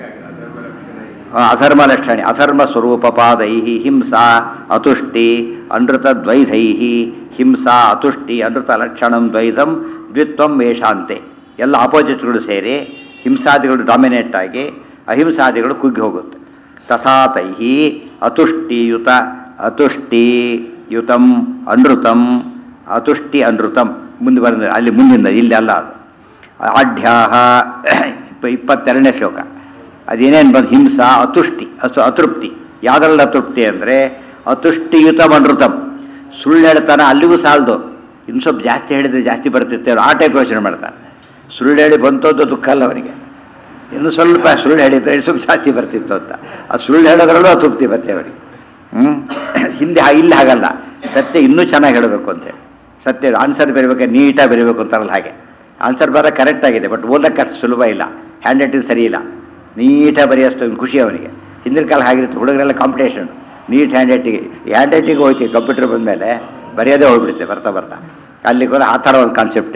ಅಧರ್ಮ ಲಕ್ಷಣೆ ಅಧರ್ಮ ಸ್ವರೂಪಪಾದೈ ಹಿಂಸಾ ಅತುಷ್ಟಿ ಅನೃತ ದ್ವೈಧೈ ಹಿಂಸಾ ಅತುಷ್ಟಿ ಅನೃತ ಲಕ್ಷಣಂ ದ್ವೈತಂ ದ್ವಿತ್ವಂ ವೇಷಾಂತೆ ಎಲ್ಲ ಆಪೋಸಿಟ್ಗಳು ಸೇರಿ ಹಿಂಸಾದಿಗಳು ಡಾಮಿನೇಟ್ ಆಗಿ ಅಹಿಂಸಾದಿಗಳು ಕುಗ್ಗಿ ಹೋಗುತ್ತೆ ತಥಾ ತೈ ಅತುಷ್ಟಿಯುತ ಅತುಷ್ಟಿಯುತಂ ಅನೃತಂ ಅತುಷ್ಟಿ ಅನೃತಂ ಮುಂದೆ ಬಂದ ಅಲ್ಲಿ ಮುಂದಿನ ಇಲ್ಲಿ ಅಲ್ಲ ಅದು ಆಢ್ಯಾಹ ಇಪ್ಪ ಇಪ್ಪತ್ತೆರಡನೇ ಶ್ಲೋಕ ಅದೇನೇನು ಬಂದು ಹಿಂಸಾ ಅತುಷ್ಟಿ ಅತು ಅತೃಪ್ತಿ ಯಾವುದ್ರಲ್ಲಿ ಅತೃಪ್ತಿ ಅಂದರೆ ಅತುಷ್ಟಿಯುತ ಅನೃತಂ ಸುಳ್ಳು ಹೇಳ್ತಾನೆ ಅಲ್ಲಿಗೂ ಸಾಲದು ಇನ್ನು ಸ್ವಲ್ಪ ಜಾಸ್ತಿ ಹೇಳಿದ್ರೆ ಜಾಸ್ತಿ ಬರ್ತಿತ್ತೆ ಅವ್ರು ಆ ಟೈಪ್ ಯೋಚನೆ ಮಾಡ್ತಾನೆ ಸುಳ್ಳು ಹೇಳಿ ಬಂತದ್ದು ದುಃಖ ಅಲ್ಲ ಅವನಿಗೆ ಇನ್ನು ಸ್ವಲ್ಪ ಸುಳ್ಳು ಹೇಳಿದ್ರೆ ಇನ್ನು ಸ್ವಲ್ಪ ಜಾಸ್ತಿ ಬರ್ತಿತ್ತು ಅಂತ ಆ ಸುಳ್ಳು ಹೇಳೋದ್ರಲ್ಲೂ ಅತೃಪ್ತಿ ಬರುತ್ತೆ ಅವನಿಗೆ ಹ್ಞೂ ಹಿಂದೆ ಹಾ- ಇಲ್ಲಿ ಹಾಗಲ್ಲ ಸತ್ಯ ಇನ್ನೂ ಚೆನ್ನಾಗಿ ಹೇಳಬೇಕು ಅಂತೇಳಿ ಸತ್ಯ ಆನ್ಸರ್ ಬರೀಬೇಕಾದ್ರೆ ನೀಟಾಗಿ ಬರೀಬೇಕು ಅಂತಾರಲ್ಲ ಹಾಗೆ ಆನ್ಸರ್ ಬರೋ ಕರೆಕ್ಟ್ ಆಗಿದೆ ಬಟ್ ಓದಕ್ಕೆ ಅಷ್ಟು ಸುಲಭ ಇಲ್ಲ ಹ್ಯಾಂಡ್ ರೈಟಿಂಗ್ ಸರಿ ಇಲ್ಲ ನೀಟಾಗಿ ಬರೆಯೋಷ್ಟು ಒಂದು ಖುಷಿ ಅವನಿಗೆ ಹಿಂದಿನ ಕಾಲ ಹಾಗಿರುತ್ತೆ ಹುಡುಗರೆಲ್ಲ competition neat handwriting handwriting ಹೋಯ್ತು ಕಂಪ್ಯೂಟರ್ ಬಂದಮೇಲೆ ಬರೆಯೋದೇ ಹೋಗ್ಬಿಡುತ್ತೆ ಬರ್ತಾ ಬರ್ತಾ ಅಲ್ಲಿ ಕೂಡ ಆ ಥರ ಒಂದು ಕಾನ್ಸೆಪ್ಟ್ ಇತ್ತು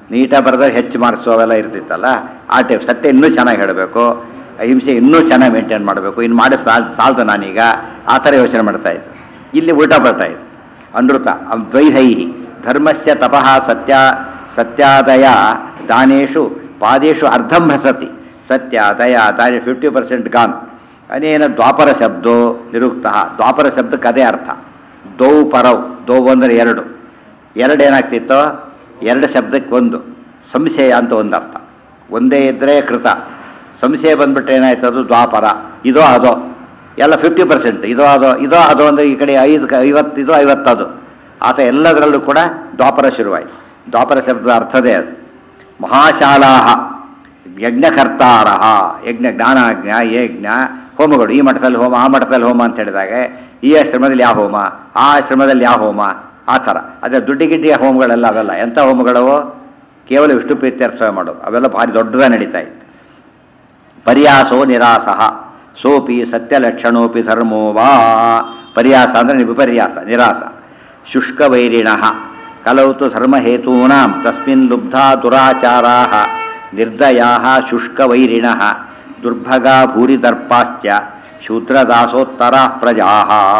ನೀಟಾಗಿ ಬರೆದ್ರೆ ಹೆಚ್ಚು ಮಾರ್ಕ್ಸು ಅವೆಲ್ಲ ಇರ್ತಿತ್ತಲ್ಲ ಆ ಟೈಪ್ ಸತ್ಯ ಇನ್ನೂ ಚೆನ್ನಾಗಿ ಹೇಳಬೇಕು ಹಿಂಸೆ ಇನ್ನೂ ಚೆನ್ನಾಗಿ ಮೇಂಟೈನ್ ಮಾಡಬೇಕು ಇನ್ನು ಮಾಡಿ ಸಾಲ್ ಸಾಲ್ದು ನಾನೀಗ ಆ ಥರ ಯೋಚನೆ ಮಾಡ್ತಾ ಇದ್ದೆ ಇಲ್ಲಿ ಉಲ್ಟಾ ಬರ್ತಾ ಇದೆ ಅನೃತ ದ್ವೈಹೈಹಿ ಧರ್ಮಸ್ಯ ತಪಃ ಸತ್ಯ ಸತ್ಯಾದಯ ದಾನೇಶು ಪಾದೇಶು ಅರ್ಧಂ ಹಸತಿ ಸತ್ಯ ದಯ ದಾನಿ ಫಿಫ್ಟಿ ಪರ್ಸೆಂಟ್ ಗಾನ್ ಅನೇನ ದ್ವಾಪರ ಶಬ್ದೋ ನಿರುಕ್ತ ದ್ವಾಪರ ಶಬ್ದಕ್ಕೆ ಅದೇ ಅರ್ಥ ದೌ ಪರವ್ ದೌ ಅಂದರೆ ಎರಡು ಎರಡು ಏನಾಗ್ತಿತ್ತೋ ಎರಡು ಶಬ್ದಕ್ಕೆ ಒಂದು ಸಂಶಯ ಅಂತ ಒಂದು ಅರ್ಥ ಒಂದೇ ಇದ್ದರೆ ಕೃತ ಸಂಶಯ ಬಂದ್ಬಿಟ್ರೆ ಏನಾಯ್ತು ಅದು ದ್ವಾಪರ ಇದೋ ಅದೋ ಎಲ್ಲ ಫಿಫ್ಟಿ ಪರ್ಸೆಂಟ್ ಇದೋ ಅದೋ ಇದೋ ಅದೋ ಅಂದರೆ ಈ ಕಡೆ ಐದು ಐವತ್ತು ಇದು ಐವತ್ತದು ಆತ ಎಲ್ಲದರಲ್ಲೂ ಕೂಡ ದ್ವಾಪರ ಶುರುವಾಯಿತು ದ್ವಾಪರ ಶಬ್ದದ ಅರ್ಥದೇ ಅದು ಮಹಾಶಾಲಾಹ ಯಜ್ಞಕರ್ತಾರ ಯಜ್ಞ ಜ್ಞಾನಾಜ್ಞ ಯಜ್ಞ ಹೋಮಗಳು ಈ ಮಠದಲ್ಲಿ ಹೋಮ ಆ ಮಠದಲ್ಲಿ ಹೋಮ ಅಂತ ಹೇಳಿದಾಗ ಈ ಆಶ್ರಮದಲ್ಲಿ ಯಾವ ಹೋಮ ಆ ಆಶ್ರಮದಲ್ಲಿ ಯಾವ ಹೋಮ ಆ ಥರ ಅದೇ ದುಡ್ಡಿಗಿಡ್ಡಿಯ ಹೋಮಗಳೆಲ್ಲ ಅವೆಲ್ಲ ಎಂಥ ಹೋಮಗಳವು ಕೇವಲ ವಿಷ್ಣು ಪ್ರೀತ್ಯರ್ಥ ಮಾಡೋದು ಅವೆಲ್ಲ ಭಾರಿ ದೊಡ್ಡದಾಗಿ ನಡೀತಾ ಇತ್ತು ಪರ್ಯಾಸೋ ನಿರಾಸಃ ಸೋಪಿ ಸತ್ಯಲಕ್ಷಣೋಪಿ ಧರ್ಮೋ ವಾ ಪರ್ಯಾಸ ಅಂದರೆ ವಿಪರ್ಯಾಸ ನಿರಾಸ ಶುಷ್ಕವೈರಿಣ ಕಲೌತು ಧರ್ಮಹೇತೂನಾಂ ತಸ್ಮಿನ್ ಲುಬ್ಧಾ ದುರಾಚಾರಾ ನಿರ್ದಯಾ ಶುಷ್ಕವೈರಿಣ ದುರ್ಭಗಾ ಭೂರಿದರ್ಪಾಶ್ಚ ಶೂದ್ರದಾಸೋತ್ತರ ಪ್ರಜಾ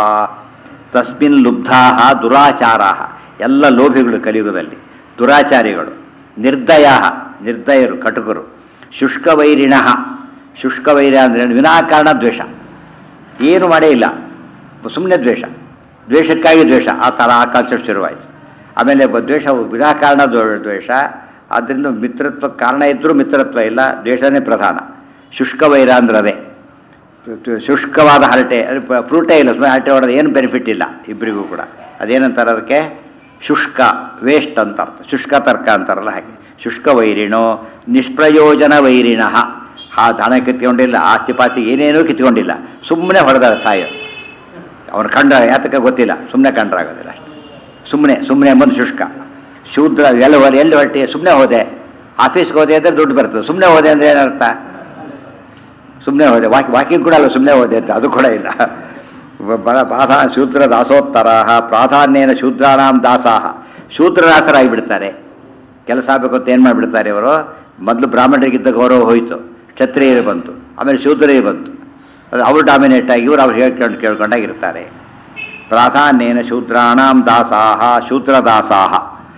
ತಸ್ಮಿನ್ ಲುಬ್ಧಾ ದುರಾಚಾರಾ ಎಲ್ಲ ಲೋಭಿಗಳು ಕಲಿಯುಗದಲ್ಲಿ ದುರಾಚಾರಿಗಳು ನಿರ್ದಯ ನಿರ್ದಯರು ಕಟುಕರು ಶುಷ್ಕವೈರಿಣ ಶುಷ್ಕವೈರ ಅಂದರೆ ವಿನಾಕಾರಣ ದ್ವೇಷ ಏನು ಮಾಡೇ ಇಲ್ಲ ಸುಮ್ಮನೆ ದ್ವೇಷ ದ್ವೇಷಕ್ಕಾಗಿ ದ್ವೇಷ ಆ ಥರ ಆ ಕಾನ್ಸೆಪ್ಟ್ ಶುರುವಾಯಿತು ಆಮೇಲೆ ಬ- ದ್ವೇಷ ವಿನಾಕಾರಣ ದ್ವ- ದ್ವೇಷ ಆದ್ದರಿಂದ ಮಿತ್ರತ್ವ ಕಾರಣ ಇದ್ದರೂ ಮಿತ್ರತ್ವ ಇಲ್ಲ ದ್ವೇಷನೇ ಪ್ರಧಾನ ಶುಷ್ಕವೈರ ಅಂದ್ರೆ ಅದೇ ಶುಷ್ಕವಾದ ಹರಟೆ ಅದು ಪ- ಫ್ರೂಟೇ ಇಲ್ಲ ಸುಮ್ಮನೆ ಹರಟೆ ಹೊಡೆದು ಏನು ಬೆನಿಫಿಟ್ ಇಲ್ಲ ಇಬ್ಬರಿಗೂ ಕೂಡ ಅದೇನಂತಾರೆ ಅದಕ್ಕೆ ಶುಷ್ಕ ವೇಸ್ಟ್ ಅಂತ ಅರ್ಥ ಶುಷ್ಕ ತರ್ಕ ಅಂತಾರಲ್ಲ ಹಾಗೆ ಶುಷ್ಕ ವೈರಿಣೋ ನಿಷ್ಪ್ರಯೋಜನ ವೈರಿಣ ಆ ದಾನ ಕಿತ್ಕೊಂಡಿಲ್ಲ ಆಸ್ತಿ ಪಾಸ್ತಿ ಏನೇನೂ ಕಿತ್ಕೊಂಡಿಲ್ಲ ಸುಮ್ಮನೆ ಹೊಡೆದ ಸಾಯ ಅವನು ಕಂಡ ಯಾತಕ್ಕೆ ಗೊತ್ತಿಲ್ಲ ಸುಮ್ಮನೆ ಕಂಡ್ರಾಗೋದಿಲ್ಲ ಅಷ್ಟೆ ಸುಮ್ಮನೆ ಸುಮ್ಮನೆ ಎಂಬುದು ಶುಷ್ಕ ಶೂದ್ರ ಎಲ್ಲ ಹೊರ- ಎಲ್ಲಿ ಹೊರಟಿ ಸುಮ್ಮನೆ ಹೋದೆ ಆಫೀಸ್ಗೆ ಹೋದೆ ಅಂದರೆ ದುಡ್ಡು ಬರ್ತದೆ ಸುಮ್ಮನೆ ಹೋದೆ ಅಂದರೆ ಏನರ್ಥ ಸುಮ್ಮನೆ ಹೋದೆ ವಾಕಿ ವಾಕಿಂಗ್ ಕೂಡ ಅಲ್ಲ ಸುಮ್ಮನೆ ಹೋದೆ ಅಂತ ಅದು ಕೂಡ ಇಲ್ಲ ಬಹಳ ಪ್ರಾಧಾ ಶೂದ್ರ ದಾಸೋತ್ತರ ಪ್ರಾಧಾನ್ಯನ ಶೂದ್ರಾನಾಂ ದಾಸಾಹ ಶೂದ್ರದಾಸರಾಗಿಬಿಡ್ತಾರೆ ಕೆಲಸ ಆಗಬೇಕು ಅಂತ ಏನು ಮಾಡಿಬಿಡ್ತಾರೆ ಇವರು ಮೊದಲು ಬ್ರಾಹ್ಮಣರಿಗಿದ್ದ ಗೌರವ ಹೋಯಿತು ಕ್ಷತ್ರಿಯರು ಬಂತು ಆಮೇಲೆ ಶೂದ್ರರಿಗೆ ಬಂತು ಅದು ಅವರು ಡಾಮಿನೇಟ್ ಆಗಿ ಇವರು ಅವ್ರು ಹೇಳ್ಕೊಂಡು ಕೇಳ್ಕೊಂಡಾಗಿರ್ತಾರೆ ಪ್ರಾಧಾನ್ಯನ ಶೂದ್ರಾಣಾಂ ದಾಸಾಹ ಶೂದ್ರದಾಸಾಹ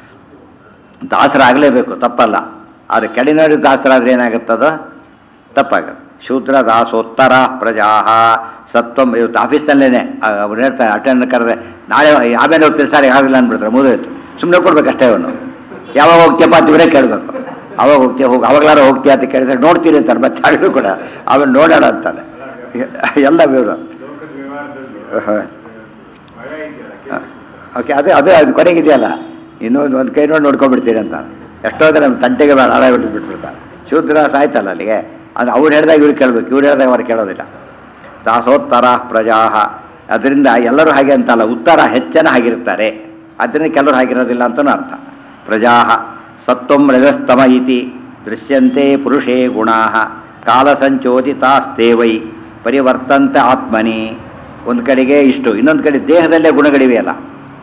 ದಾಸರಾಗಲೇಬೇಕು ತಪ್ಪಲ್ಲ ಆದರೆ ಕೆಳನೋಡಿ ದಾಸರಾದ್ರೆ ಏನಾಗುತ್ತದು ತಪ್ಪಾಗುತ್ತೆ ಶೂದ್ರ ದಾಸೋತ್ತರ ಪ್ರಜಾ ಸತ್ವಂ ಇವತ್ತು ಆಫೀಸ್ನಲ್ಲೇನೆ ಅವ್ರು ಹೇಳ್ತಾರೆ ಅಟೆಂಡ್ ಕರೆದ್ರೆ ನಾಳೆ ಆಮೇಲೆ ಹೋಗ್ತೀರಿ ಸರ್ ಆಗಿಲ್ಲ ಅಂದ್ಬಿಡ್ತಾರೆ ಮುಗಿದೋಯ್ತು ಸುಮ್ಮನೆ ಕೊಡ್ಬೇಕಷ್ಟೇ ಅವನು ಯಾವಾಗ ಹೋಗ್ತೀಯಪ್ಪ ಅಂತ ಇವರೇ ಕೇಳಬೇಕು ಅವಾಗ ಹೋಗ್ತೀಯ ಹೋಗಿ ಅವಾಗಲಾರ ಹೋಗ್ತೀಯ ಅಂತ ಕೇಳಿದ್ರೆ ನೋಡ್ತೀರಿ ಅಂತಾರೆ ಮತ್ತೆ ಆಗಿದ್ರು ಕೂಡ ಆಮೇಲೆ ನೋಡೋಣ ಅಂತಾನೆ ಎಲ್ಲ ವಿವರ ಲೋಕದ ವ್ಯವಹಾರದಲ್ಲಿ ಹ. ಮಳೆ ಇದೆಯಲ್ಲ ಕೆಲ್ಸ. ಓಕೆ ಅದು ಅದು ಅದು ಕೊನೆಗಿದೆಯಲ್ಲ ಇನ್ನೂ ಒಂದು ಕೈ ನೋಡಿ ನೋಡ್ಕೊಂಡ್ಬಿಡ್ತೀರಿ ಅಂತ ಎಷ್ಟೋ ಜನ ನಮ್ಮ ತಂಟೆಗೆ ಬೇಡ ಹಾಳಾಗಿ ಬಿಟ್ಟು ಬಿಟ್ಬಿಡ್ತಾರೆ ಶೂದ್ರ ಸಾಯ್ತಲ್ಲ ಅಲ್ಲಿಗೆ ಅದು ಅವ್ರು ಹೇಳಿದಾಗ ಇವ್ರು ಕೇಳಬೇಕು ಇವ್ರು ಹೇಳಿದಾಗ ಅವ್ರು ಕೇಳೋದಿಲ್ಲ ದಾಸೋತ್ತರ ಪ್ರಜಾ ಅದರಿಂದ ಎಲ್ಲರೂ ಹಾಗೆ ಅಂತಲ್ಲ ಉತ್ತರ ಹೆಚ್ಚನ ಹಾಗಿರ್ತಾರೆ ಅದರಿಂದ ಕೆಲವರು ಹಾಗಿರೋದಿಲ್ಲ ಅಂತಲೂ ಅರ್ಥ ಪ್ರಜಾ ಸತ್ವಂ ರಜಸ್ತಮ ಇತಿ ದೃಶ್ಯಂತೆ ಪುರುಷೇ ಗುಣಾ ಕಾಲಸಂಚೋದಿತಾಸ್ತೇವೈ ಪರಿವರ್ತಂತ ಆತ್ಮನಿ ಒಂದು ಕಡೆಗೆ ಇಷ್ಟು ಇನ್ನೊಂದು ಕಡೆ ದೇಹದಲ್ಲೇ ಗುಣಗಳಿವೆಯಲ್ಲ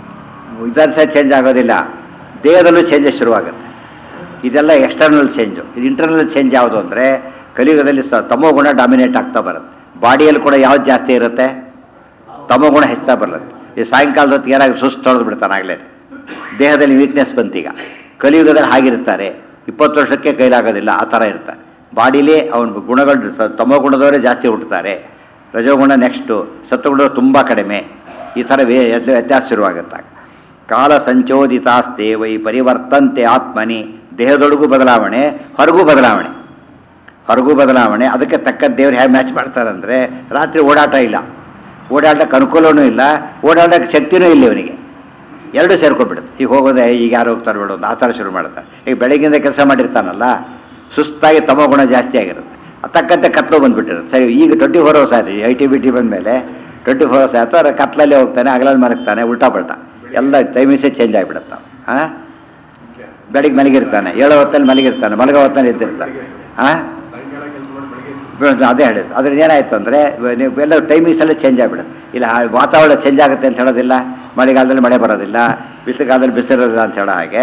ಇದರ್ಥ ಚೇಂಜ್ ಆಗೋದಿಲ್ಲ ದೇಹದಲ್ಲೂ ಚೇಂಜಸ್ ಶುರುವಾಗುತ್ತೆ ಇದೆಲ್ಲ ಎಕ್ಸ್ಟರ್ನಲ್ ಚೇಂಜು ಇದು ಇಂಟರ್ನಲ್ ಚೇಂಜ್ ಯಾವುದು ಅಂದರೆ ಕಲಿಯುಗದಲ್ಲಿ ಸ ತಮೋ ಗುಣ ಡಾಮಿನೇಟ್ ಆಗ್ತಾ ಬರುತ್ತೆ ಬಾಡಿಯಲ್ಲಿ ಕೂಡ ಯಾವ್ದು ಜಾಸ್ತಿ ಇರುತ್ತೆ ತಮೋ ಗುಣ ಹೆಚ್ಚುತ್ತಾ ಬರುತ್ತೆ ಈ ಸಾಯಂಕಾಲದ ಹೊತ್ತಿಗೆ ಏನಾಗಿ ಸುಸ್ತು ತೊಳೆದು ಬಿಡ್ತಾನೆ ಆಗಲೇ ದೇಹದಲ್ಲಿ ವೀಕ್ನೆಸ್ ಬಂತೀಗ ಕಲಿಯುಗದಲ್ಲಿ ಹಾಗಿರ್ತಾರೆ ಇಪ್ಪತ್ತು ವರ್ಷಕ್ಕೆ ಕೈಲಾಗೋದಿಲ್ಲ ಆ ಥರ ಇರ್ತಾರೆ ಬಾಡಿಲಿ ಅವನ ಗುಣಗಳು ಸ- ತಮೋ ಗುಣದವರೇ ಜಾಸ್ತಿ ಹುಟ್ಟುತ್ತಾರೆ ರಜೋಗುಣ ನೆಕ್ಸ್ಟು ಸತ್ವಗುಣ ತುಂಬ ಕಡಿಮೆ ಈ ಥರ ವೇ ಎದ್ಲು ವ್ಯತ್ಯಾಸ ಶುರುವಾಗುತ್ತೆ ಕಾಲ ಸಂಚೋದಿತಾಸ್ತೆ ವೈ ಪರಿವರ್ತಂತೆ ಆತ್ಮನಿ ದೇಹದೊಳಗೂ ಬದಲಾವಣೆ ಹೊರಗೂ ಬದಲಾವಣೆ ಹೊರಗೂ ಬದಲಾವಣೆ ಅದಕ್ಕೆ ತಕ್ಕ ದೇವ್ರು ಹೇಗೆ ಮ್ಯಾಚ್ ಮಾಡ್ತಾರಂದ್ರೆ ರಾತ್ರಿ ಓಡಾಟ ಇಲ್ಲ ಓಡಾಟಕ್ಕೆ ಅನುಕೂಲವೂ ಇಲ್ಲ ಓಡಾಟಕ್ಕೆ ಶಕ್ತಿನೂ ಇಲ್ಲ ಇವನಿಗೆ ಎರಡು ಸೇರ್ಕೊಂಡ್ಬಿಡುತ್ತೆ ಈಗ ಹೋಗೋದೆ ಈಗ ಯಾರು ಹೋಗ್ತಾರೆ ಬಿಡೋದು ಆ ಥರ ಶುರು ಮಾಡ್ತಾರೆ ಈಗ ಬೆಳಗ್ಗಿಂದ ಕೆಲಸ ಮಾಡಿರ್ತಾನಲ್ಲ ಸುಸ್ತಾಗಿ ತಮೋ ಗುಣ ಜಾಸ್ತಿ ಆಗಿರುತ್ತೆ ಅದ್ ತಕ್ಕಂತೆ ಕತ್ಲು ಬಂದ್ಬಿಟ್ಟಿರುತ್ತೆ ಸರಿ ಈಗ ಟ್ವೆಂಟಿ ಫೋರ್ ಅವರ್ಸ್ ಆಯ್ತು ಐ ಟಿ ಬಿ ಟಿ ಬಂದಮೇಲೆ ಟ್ವೆಂಟಿ ಫೋರ್ ಅವರ್ಸ್ ಆಯ್ತು ಅವ್ರ ಕತ್ಲಲ್ಲೇ ಹೋಗ್ತಾನೆ ಹಗಲಲ್ಲಿ ಮಲಗ್ತಾನೆ ಉಲ್ಟಾ ಪಲ್ಟಾ ಎಲ್ಲ ಟೈಮಿಸೇ ಚೇಂಜ್ ಆಗಿಬಿಡುತ್ತೆ ಹಾಂ ಬೆಳಿಗ್ಗೆ ಮಲಗಿರ್ತಾನೆ ಏಳೋ ಹೊತ್ತಲ್ಲಿ ಮಲಗಿರ್ತಾನೆ ಮಲಗೋ ಹೊತ್ತಲ್ಲಿ ಎದ್ದಿರ್ತಾನೆ ಹಾಂ ಸಾಯಂಕಾಲ ಕೆಲಸ ಮಾಡಿ ಬೆಳಗ್ಗೆ ಬೀಳೋದು ಅದೇ ಹೇಳಿದ್ದು ಅದ್ರಿಂದ ಏನಾಯ್ತು ಅಂದರೆ ನೀವು ಎಲ್ಲ ಟೈಮಿಂಗ್ಸ್ ಎಲ್ಲ ಚೇಂಜ್ ಆಗಿಬಿಡುತ್ತೆ ಇಲ್ಲ ಆ ವಾತಾವರಣ ಚೇಂಜ್ ಆಗುತ್ತೆ ಅಂತ ಹೇಳೋದಿಲ್ಲ ಮಳೆಗಾಲದಲ್ಲಿ ಮಳೆ ಬರೋದಿಲ್ಲ ಬಿಸಿಲುಗಾಲದಲ್ಲಿ ಬಿಸಿಲಿರೋದಿಲ್ಲ ಅಂತ ಹೇಳೋ ಹಾಗೆ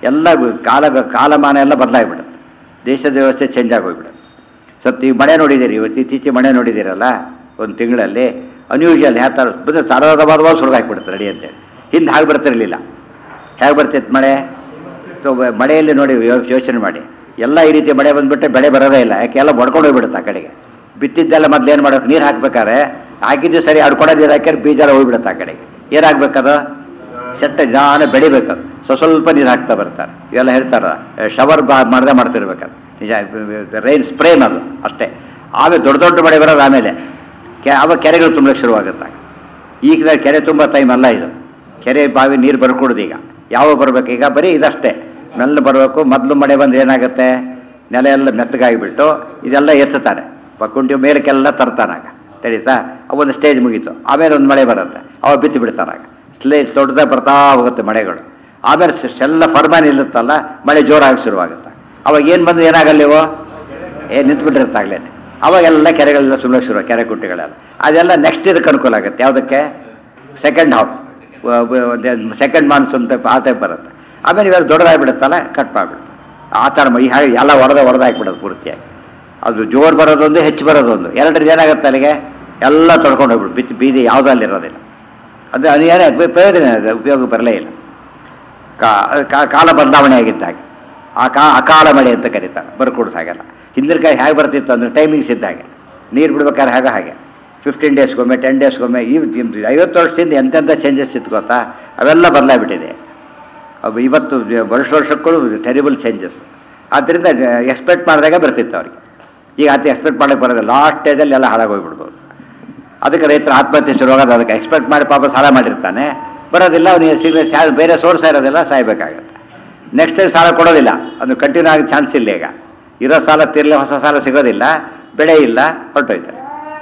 ಎಲ್ಲ ಕಾಲ ಕಾಲಮಾನ ಎಲ್ಲ ಬದಲಾಗಿಬಿಡುತ್ತೆ ದೇಶದ ವ್ಯವಸ್ಥೆ ಚೇಂಜ್ ಆಗೋಗ್ಬಿಡುತ್ತೆ ಸತ್ತು ಈ ಮಳೆ ನೋಡಿದ್ದೀರಿ ಇವತ್ತು ಇತ್ತೀಚೆಗೆ ಮಳೆ ನೋಡಿದ್ದೀರಲ್ಲ ಒಂದು ತಿಂಗಳಲ್ಲಿ ಅನ್ಯೂಶುವಲ್ ಯಾವ ಥರ ಬಂದರೆ ತಡವಾದವಾದವಾಗ ಸುರುಳು ಹಾಕಿಬಿಡುತ್ತೆ ರೆಡಿ ಅಂತೇಳಿ ಹಿಂದೆ ಹಾಗೆ ಬರ್ತಿರಲಿಲ್ಲ ಹೇಗೆ ಬರ್ತಿತ್ತು ಮಳೆ ಸೊ ಮಳೆಯಲ್ಲಿ ನೋಡಿ ಯೋ- ಯೋಚನೆ ಮಾಡಿ ಎಲ್ಲ ಈ ರೀತಿ ಮಳೆ ಬಂದ್ಬಿಟ್ಟೆ ಬೆಳೆ ಬರೋದೇ ಇಲ್ಲ ಯಾಕೆ ಎಲ್ಲ ಬಡ್ಕೊಂಡು ಹೋಗ್ಬಿಡುತ್ತೆ ಆ ಕಡೆಗೆ ಬಿತ್ತಿದ್ದೆಲ್ಲ ಮೊದ್ಲು ಏನು ಮಾಡೋದು ನೀರು ಹಾಕ್ಬೇಕಾದ್ರೆ ಹಾಕಿದ್ದು ಸರಿ ಅಡ್ಕೊಡೋ ನೀರು ಹಾಕಿದ್ರೆ ಬೀಜ ಎಲ್ಲ ಹೋಗ್ಬಿಡುತ್ತೆ ಆ ಕಡೆಗೆ ಏನಾಗಬೇಕದು ಸೆಟ್ಟ ನಿಧಾನ ಬೆಳಿಬೇಕದು ಸೊ ಸ್ವಲ್ಪ ನೀರು ಹಾಕ್ತಾ ಬರ್ತಾರೆ ಇವೆಲ್ಲ ಹೇಳ್ತಾರ ಶವರ್ ಬಾ ಮಾಡದೆ ಮಾಡ್ತಿರ್ಬೇಕದು ನಿಜ ರೈನ್ ಸ್ಪ್ರೇನ್ ಅದು ಅಷ್ಟೇ ಆಮೇಲೆ ದೊಡ್ಡ ದೊಡ್ಡ ಮಳೆ ಬರೋದು ಆಮೇಲೆ ಕೆ ಆವಾಗ ಕೆರೆಗಳು ತುಂಬಲಿಕ್ಕೆ ಶುರುವಾಗುತ್ತೆ ಈಗ ಕೆರೆ ತುಂಬ ಟೈಮ್ ಅಲ್ಲ ಇದು ಕೆರೆ ಬಾವಿ ನೀರು ಬರ್ಕೊಡುದು ಈಗ ಯಾವ ಬರ್ಬೇಕು ಈಗ ಬರೀ ಇದಷ್ಟೇ ಮೆಲ್ಲ ಬರಬೇಕು ಮೊದಲು ಮಳೆ ಬಂದ್ರೆ ಏನಾಗುತ್ತೆ ನೆಲ ಎಲ್ಲ ಮೆತ್ತಗಾಗಿಬಿಟ್ಟು ಇದೆಲ್ಲ ಎತ್ತುತ್ತಾನೆ ಪಕ್ಕುಂಟಿ ಮೇಲಕ್ಕೆಲ್ಲ ತರ್ತಾನಾಗ ತಿಳಿತಾ ಒಂದು ಸ್ಟೇಜ್ ಮುಗೀತು ಆಮೇಲೆ ಒಂದು ಮಳೆ ಬರುತ್ತೆ ಅವಾಗ ಬಿತ್ತು ಬಿಡ್ತಾನಾಗ ಸ್ಲೇಜ್ ದೊಡ್ಡದಾಗ ಬರ್ತಾ ಹೋಗುತ್ತೆ ಮಳೆಗಳು ಆಮೇಲೆ ಸ- ಎಲ್ಲ ಫರ್ಮಾನ್ ಇರುತ್ತಲ್ಲ ಮಳೆ ಜೋರಾಗಿ ಶುರುವಾಗುತ್ತೆ ಅವಾಗ ಏನು ಬಂದು ಏನಾಗಲ್ಲ ಇವು ಏ ನಿಂತ್ಬಿಟ್ಟಿರುತ್ತಾಗಲೇ ಅವಾಗೆಲ್ಲ ಕೆರೆಗಳೆಲ್ಲ ಸುಮ್ಮನೆ ಶುರು ಕೆರೆ ಕುಂಟೆಗಳೆಲ್ಲ ಅದೆಲ್ಲ ನೆಕ್ಸ್ಟ್ ಇದಕ್ಕೆ ಅನುಕೂಲ ಆಗುತ್ತೆ ಯಾವುದಕ್ಕೆ second half second monsoon type ಆ ಟೈಪ್ ಬರುತ್ತೆ ಆಮೇಲೆ ಇವಾಗ ದೊಡ್ಡದಾಗ್ಬಿಡುತ್ತಲ್ಲ ಕಟ್ ಮಾಡಿಬಿಡುತ್ತೆ ಆ ಥರ ಮ- ಈ ಹಾಗೆ ಎಲ್ಲ ಹೊಡೆದ ಹೊಡೆದಾಕ್ಬಿಡೋದು ಪೂರ್ತಿಯಾಗಿ ಅದು ಜೋರು ಬರೋದೊಂದು ಹೆಚ್ಚು ಬರೋದೊಂದು ಎರಡರಿಂದ ಏನಾಗುತ್ತೆ ಅಲ್ಲಿಗೆ ಎಲ್ಲ ತೊಳ್ಕೊಂಡು ಹೋಗ್ಬಿಡು ಬಿತ್ತು ಬೀದಿ ಯಾವುದೂ ಅಲ್ಲಿರೋದಿಲ್ಲ ಅದು ಅದು ಏನೇ ಪ್ರಯೋಜನ ಇದೆ, ಉಪಯೋಗ ಬರಲೇ ಇಲ್ಲ ಕಾ- ಕಾ- ಕಾಲ ಬದಲಾವಣೆ ಆಗಿದ್ದಾಗೆ ಆ ಕಾ ಅಕಾಲ ಮಳೆ ಅಂತ ಕರೀತಾರೆ ಬರ್ಕೊಡ್ದು ಹಾಗೆಲ್ಲ ಹಿಂದಿನ ಕಾಯಿ ಹೇಗೆ ಬರ್ತಿತ್ತು ಅಂದರೆ ಟೈಮಿಂಗ್ಸ್ ಇದ್ದ ಹಾಗೆ ನೀರು ಬಿಡ್ಬೇಕಾದ್ರೆ ಹಾಗೆ ಹಾಗೆ ಫಿಫ್ಟೀನ್ ಡೇಸ್ಗೊಮ್ಮೆ ಟೆನ್ ಡೇಸ್ಗೊಮ್ಮೆ ಈ ಈ ಐವತ್ತು ವರ್ಷದಿಂದ ಎಂತೆಂಥ ಚೇಂಜಸ್ ಇತ್ತು ಗೊತ್ತಾ ಅವೆಲ್ಲ ಬದಲಾಗ್ಬಿಟ್ಟಿದೆ ಅವು ಇವತ್ತು ವರ್ಷ ವರ್ಷಕ್ಕೂ ಟೆರಿಬಲ್ ಚೇಂಜಸ್ ಆದ್ದರಿಂದ ಎಕ್ಸ್ಪೆಕ್ಟ್ ಮಾಡಿದಾಗ ಬರ್ತಿತ್ತು ಅವ್ರಿಗೆ ಈಗ ಅದು ಎಕ್ಸ್ಪೆಕ್ಟ್ ಮಾಡೋಕ್ಕೆ ಬರೋದಿಲ್ಲ ಲಾಸ್ಟ್ ಸ್ಟೇಜಲ್ಲಿ ಎಲ್ಲ ಹಾಳಾಗೋಗ್ಬಿಡ್ಬೋದು ಅದಕ್ಕೆ ರೈತರ ಆತ್ಮಹತ್ಯೆ ಶುರುವಾಗೋದು ಅದಕ್ಕೆ ಎಕ್ಸ್ಪೆಕ್ಟ್ ಮಾಡಿ ಪಾಪ ಸಾಲ ಮಾಡಿರ್ತಾನೆ ಬರೋದಿಲ್ಲ ಅವನಿಗೆ ಸಿಗ ಸಾ- ಬೇರೆ ಸೋರ್ಸ್ ಇರೋದಿಲ್ಲ ಸಾಯ್ಬೇಕಾಗತ್ತೆ ನೆಕ್ಸ್ಟ್ ಟೈಮ್ ಸಾಲ ಕೊಡೋದಿಲ್ಲ ಅದು ಕಂಟಿನ್ಯೂ ಆಗೋ ಚಾನ್ಸ್ ಇಲ್ಲ ಈಗ ಇರೋ ಸಾಲ ತೀರ್ಲಿ ಹೊಸ ಸಾಲ ಸಿಗೋದಿಲ್ಲ ಬೆಳೆ ಇಲ್ಲ ಹೊರಟೋಯ್ತಾರೆ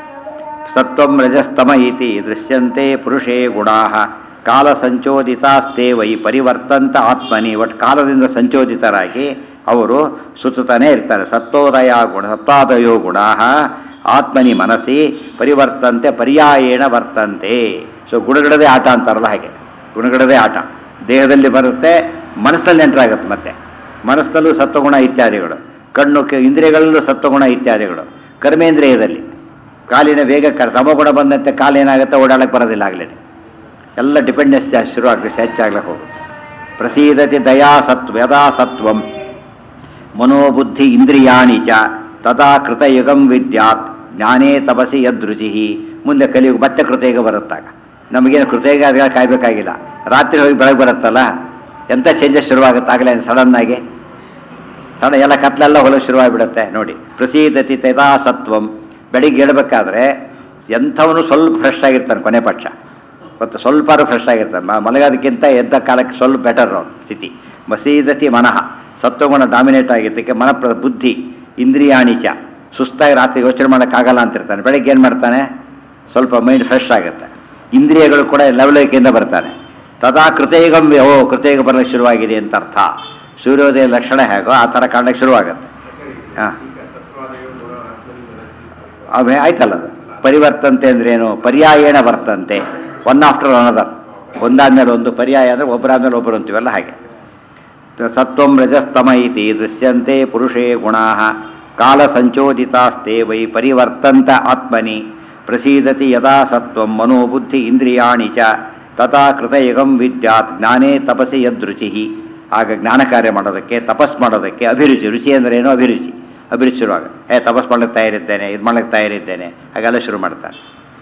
ಸತ್ವಂ ರಜಸ್ತಮ ಇತಿ ದೃಶ್ಯಂತೆ ಪುರುಷೇ ಗುಣಾ ಕಾಲ ಸಂಚೋದಿತಾಸ್ತೆ ವೈ ಪರಿವರ್ತಂತ ಆತ್ಮನಿ ಒಟ್ಟು ಕಾಲದಿಂದ ಸಂಚೋದಿತರಾಗಿ ಅವರು ಸುತ್ತತಾನೇ ಇರ್ತಾರೆ ಸತ್ತೋದಯ ಗುಣ ಸತ್ತಾದಯೋ ಗುಣಾ ಆತ್ಮನಿ ಮನಸ್ಸಿ ಪರಿವರ್ತಂತೆ ಪರ್ಯಾಯೇಣ ವರ್ತಂತೆ ಸೊ ಗುಣಗಡದೇ ಆಟ ಅಂತಾರಲ್ಲ ಹಾಗೆ ಗುಣಗಡದೇ ಆಟ ದೇಹದಲ್ಲಿ ಬರುತ್ತೆ ಮನಸ್ಸಲ್ಲಿ ಎಂಟ್ರಾಗುತ್ತೆ ಮತ್ತೆ ಮನಸ್ಸಲ್ಲೂ ಸತ್ವಗುಣ ಇತ್ಯಾದಿಗಳು ಕಣ್ಣು ಕೆ- ಇಂದ್ರಿಯಗಳಲ್ಲೂ ಸತ್ವಗುಣ ಇತ್ಯಾದಿಗಳು ಕರ್ಮೇಂದ್ರಿಯದಲ್ಲಿ ಕಾಲಿನ ವೇಗ ಕ ಸಮಗುಣ ಬಂದಂತೆ ಕಾಲು ಏನಾಗುತ್ತೆ ಓಡಾಡಕ್ಕೆ ಬರೋದಿಲ್ಲ ಆಗಲೇ ಎಲ್ಲ ಡಿಪೆಂಡೆನ್ಸ್ ಜಾಸ್ತಿ ಶುರು ಆಗಲಿ ಹೆಚ್ಚಾಗ್ಲಿಕ್ಕೆ ಹೋಗುತ್ತೆ ಪ್ರಸೀದತಿ ದಯಾ ಸತ್ವ ಯದಾ ಸತ್ವಂ ಮನೋಬುದ್ಧಿ ಇಂದ್ರಿಯಾಣಿ ಚ ತದಾ ಕೃತಯುಗಂ ವಿದ್ಯಾತ್ ಜ್ಞಾನೇ ತಪಸಿ ಯದೃಚಿ ಮುಂದೆ ಕಲಿಯುಗ ಮತ್ತೆ ಕೃತಯುಗ ಬರುತ್ತಾಗ ನಮಗೇನು ಕೃತಯುಗ ಅದೆಲ್ಲ ಕಾಯ್ಬೇಕಾಗಿಲ್ಲ ರಾತ್ರಿ ಹೋಗಿ ಬೆಳಗ್ಗೆ ಬರುತ್ತಲ್ಲ ಎಂಥ ಚೇಂಜಸ್ ಶುರುವಾಗುತ್ತಾಗಲೇ ಸಡನ್ ಆಗಿ ಸಡ ಎಲ್ಲ ಕತ್ಲೆಲ್ಲ ಹೊಲಕ್ಕೆ ಶುರುವಾಗಿಬಿಡುತ್ತೆ ನೋಡಿ ಪ್ರಸೀದತಿ ತದಾ ಸತ್ವಂ ಬೆಳಿಗ್ಗೆ ಹೇಳ್ಬೇಕಾದ್ರೆ ಎಂಥವನು ಸ್ವಲ್ಪ ಫ್ರೆಶ್ ಆಗಿರ್ತಾನೆ ಕೊನೆ ಪಕ್ಷ ಮತ್ತು ಸ್ವಲ್ಪ ಫ್ರೆಶ್ ಆಗಿರ್ತಾನೆ ಮ- ಮಲಗೋದಕ್ಕಿಂತ ಎದ್ದ ಕಾಲಕ್ಕೆ ಸ್ವಲ್ಪ ಬೆಟರ್ ಸ್ಥಿತಿ ಮಸೀದತಿ ಮನಃ ಸತ್ವಗುಣ ಡಾಮಿನೇಟ್ ಆಗಿದ್ದಕ್ಕೆ ಮನ ಪ್ರ- ಬುದ್ಧಿ ಇಂದ್ರಿಯಾಣಿಚ ಸುಸ್ತಾಗಿ ರಾತ್ರಿ ಯೋಚನೆ ಮಾಡೋಕ್ಕಾಗಲ್ಲ ಅಂತಿರ್ತಾನೆ ಬೆಳಗ್ಗೆ ಏನು ಮಾಡ್ತಾನೆ ಸ್ವಲ್ಪ ಮೈಂಡ್ ಫ್ರೆಶ್ ಆಗುತ್ತೆ ಇಂದ್ರಿಯಗಳು ಕೂಡ ಲವಲವಿಕೆಯಿಂದ ಬರ್ತಾನೆ ತದಾ ಕೃತಯುಗಂ ಓ ಕೃತಯುಗ ಬರಲಿಕ್ಕೆ ಶುರುವಾಗಿದೆ ಅಂತ ಅರ್ಥ ಸೂರ್ಯೋದಯ ಲಕ್ಷಣ ಹೇಗೋ ಆ ಥರ ಕಾಣಕ್ಕೆ ಶುರುವಾಗುತ್ತೆ ಹಾಂ ಈಗ ಸತ್ವಾದಯ ಗುಣ ಆತ್ಮನಿ ಮನಸ್ಸಿ ಅವೇ ಆಯ್ತಲ್ಲ ಅದು ಪರಿವರ್ತಂತೆ ಅಂದ್ರೇನು ಪರ್ಯಾಯೇಣ ವರ್ತಂತೆ ಒನ್ ಆಫ್ಟರ್ ಅನದರ್ ಒಂದಾದ್ಮೇಲೆ ಒಂದು ಪರ್ಯಾಯ ಅಂದರೆ ಒಬ್ಬರಾದ್ಮೇಲೆ ಒಬ್ಬರು ಅಂತೀವಲ್ಲ ಹಾಗೆ ತ- ಸತ್ವಂ ರಜಸ್ತಮ ಇತಿ ದೃಶ್ಯಂತೆ ಪುರುಷೇ ಗುಣಾ ಕಾಲ ಸಂಚೋದಿತಾಸ್ತೆ ವೈ ಪರಿವರ್ತಂತ ಆತ್ಮನಿ ಪ್ರಸೀದತಿ ಯದಾ ಸತ್ವಂ ಮನೋಬುದ್ಧಿ ಇಂದ್ರಿಯಾಣಿ ಚ ತಥಾ ಕೃತಯುಗಂ ವಿದ್ಯಾತ್ ಜ್ಞಾನೇ ತಪಸಿ ಯದೃಚಿ ಆಗ ಜ್ಞಾನ ಕಾರ್ಯ ಮಾಡೋದಕ್ಕೆ ತಪಸ್ ಮಾಡೋದಕ್ಕೆ ಅಭಿರುಚಿ ರುಚಿ ಅಂದ್ರೆ ಏನು ಅಭಿರುಚಿ ಅಭಿರುಚಿ ಶುರುವಾಗ ಏ ತಪಸ್ ಮಾಡ್ಲಿಕ್ಕೆ ತಯಾರಿದ್ದೇನೆ ಇದು ಮಾಡ್ಲಿಕ್ಕೆ ತಯಾರಿದ್ದೇನೆ ಹಾಗೆಲ್ಲ ಶುರು ಮಾಡ್ತಾರೆ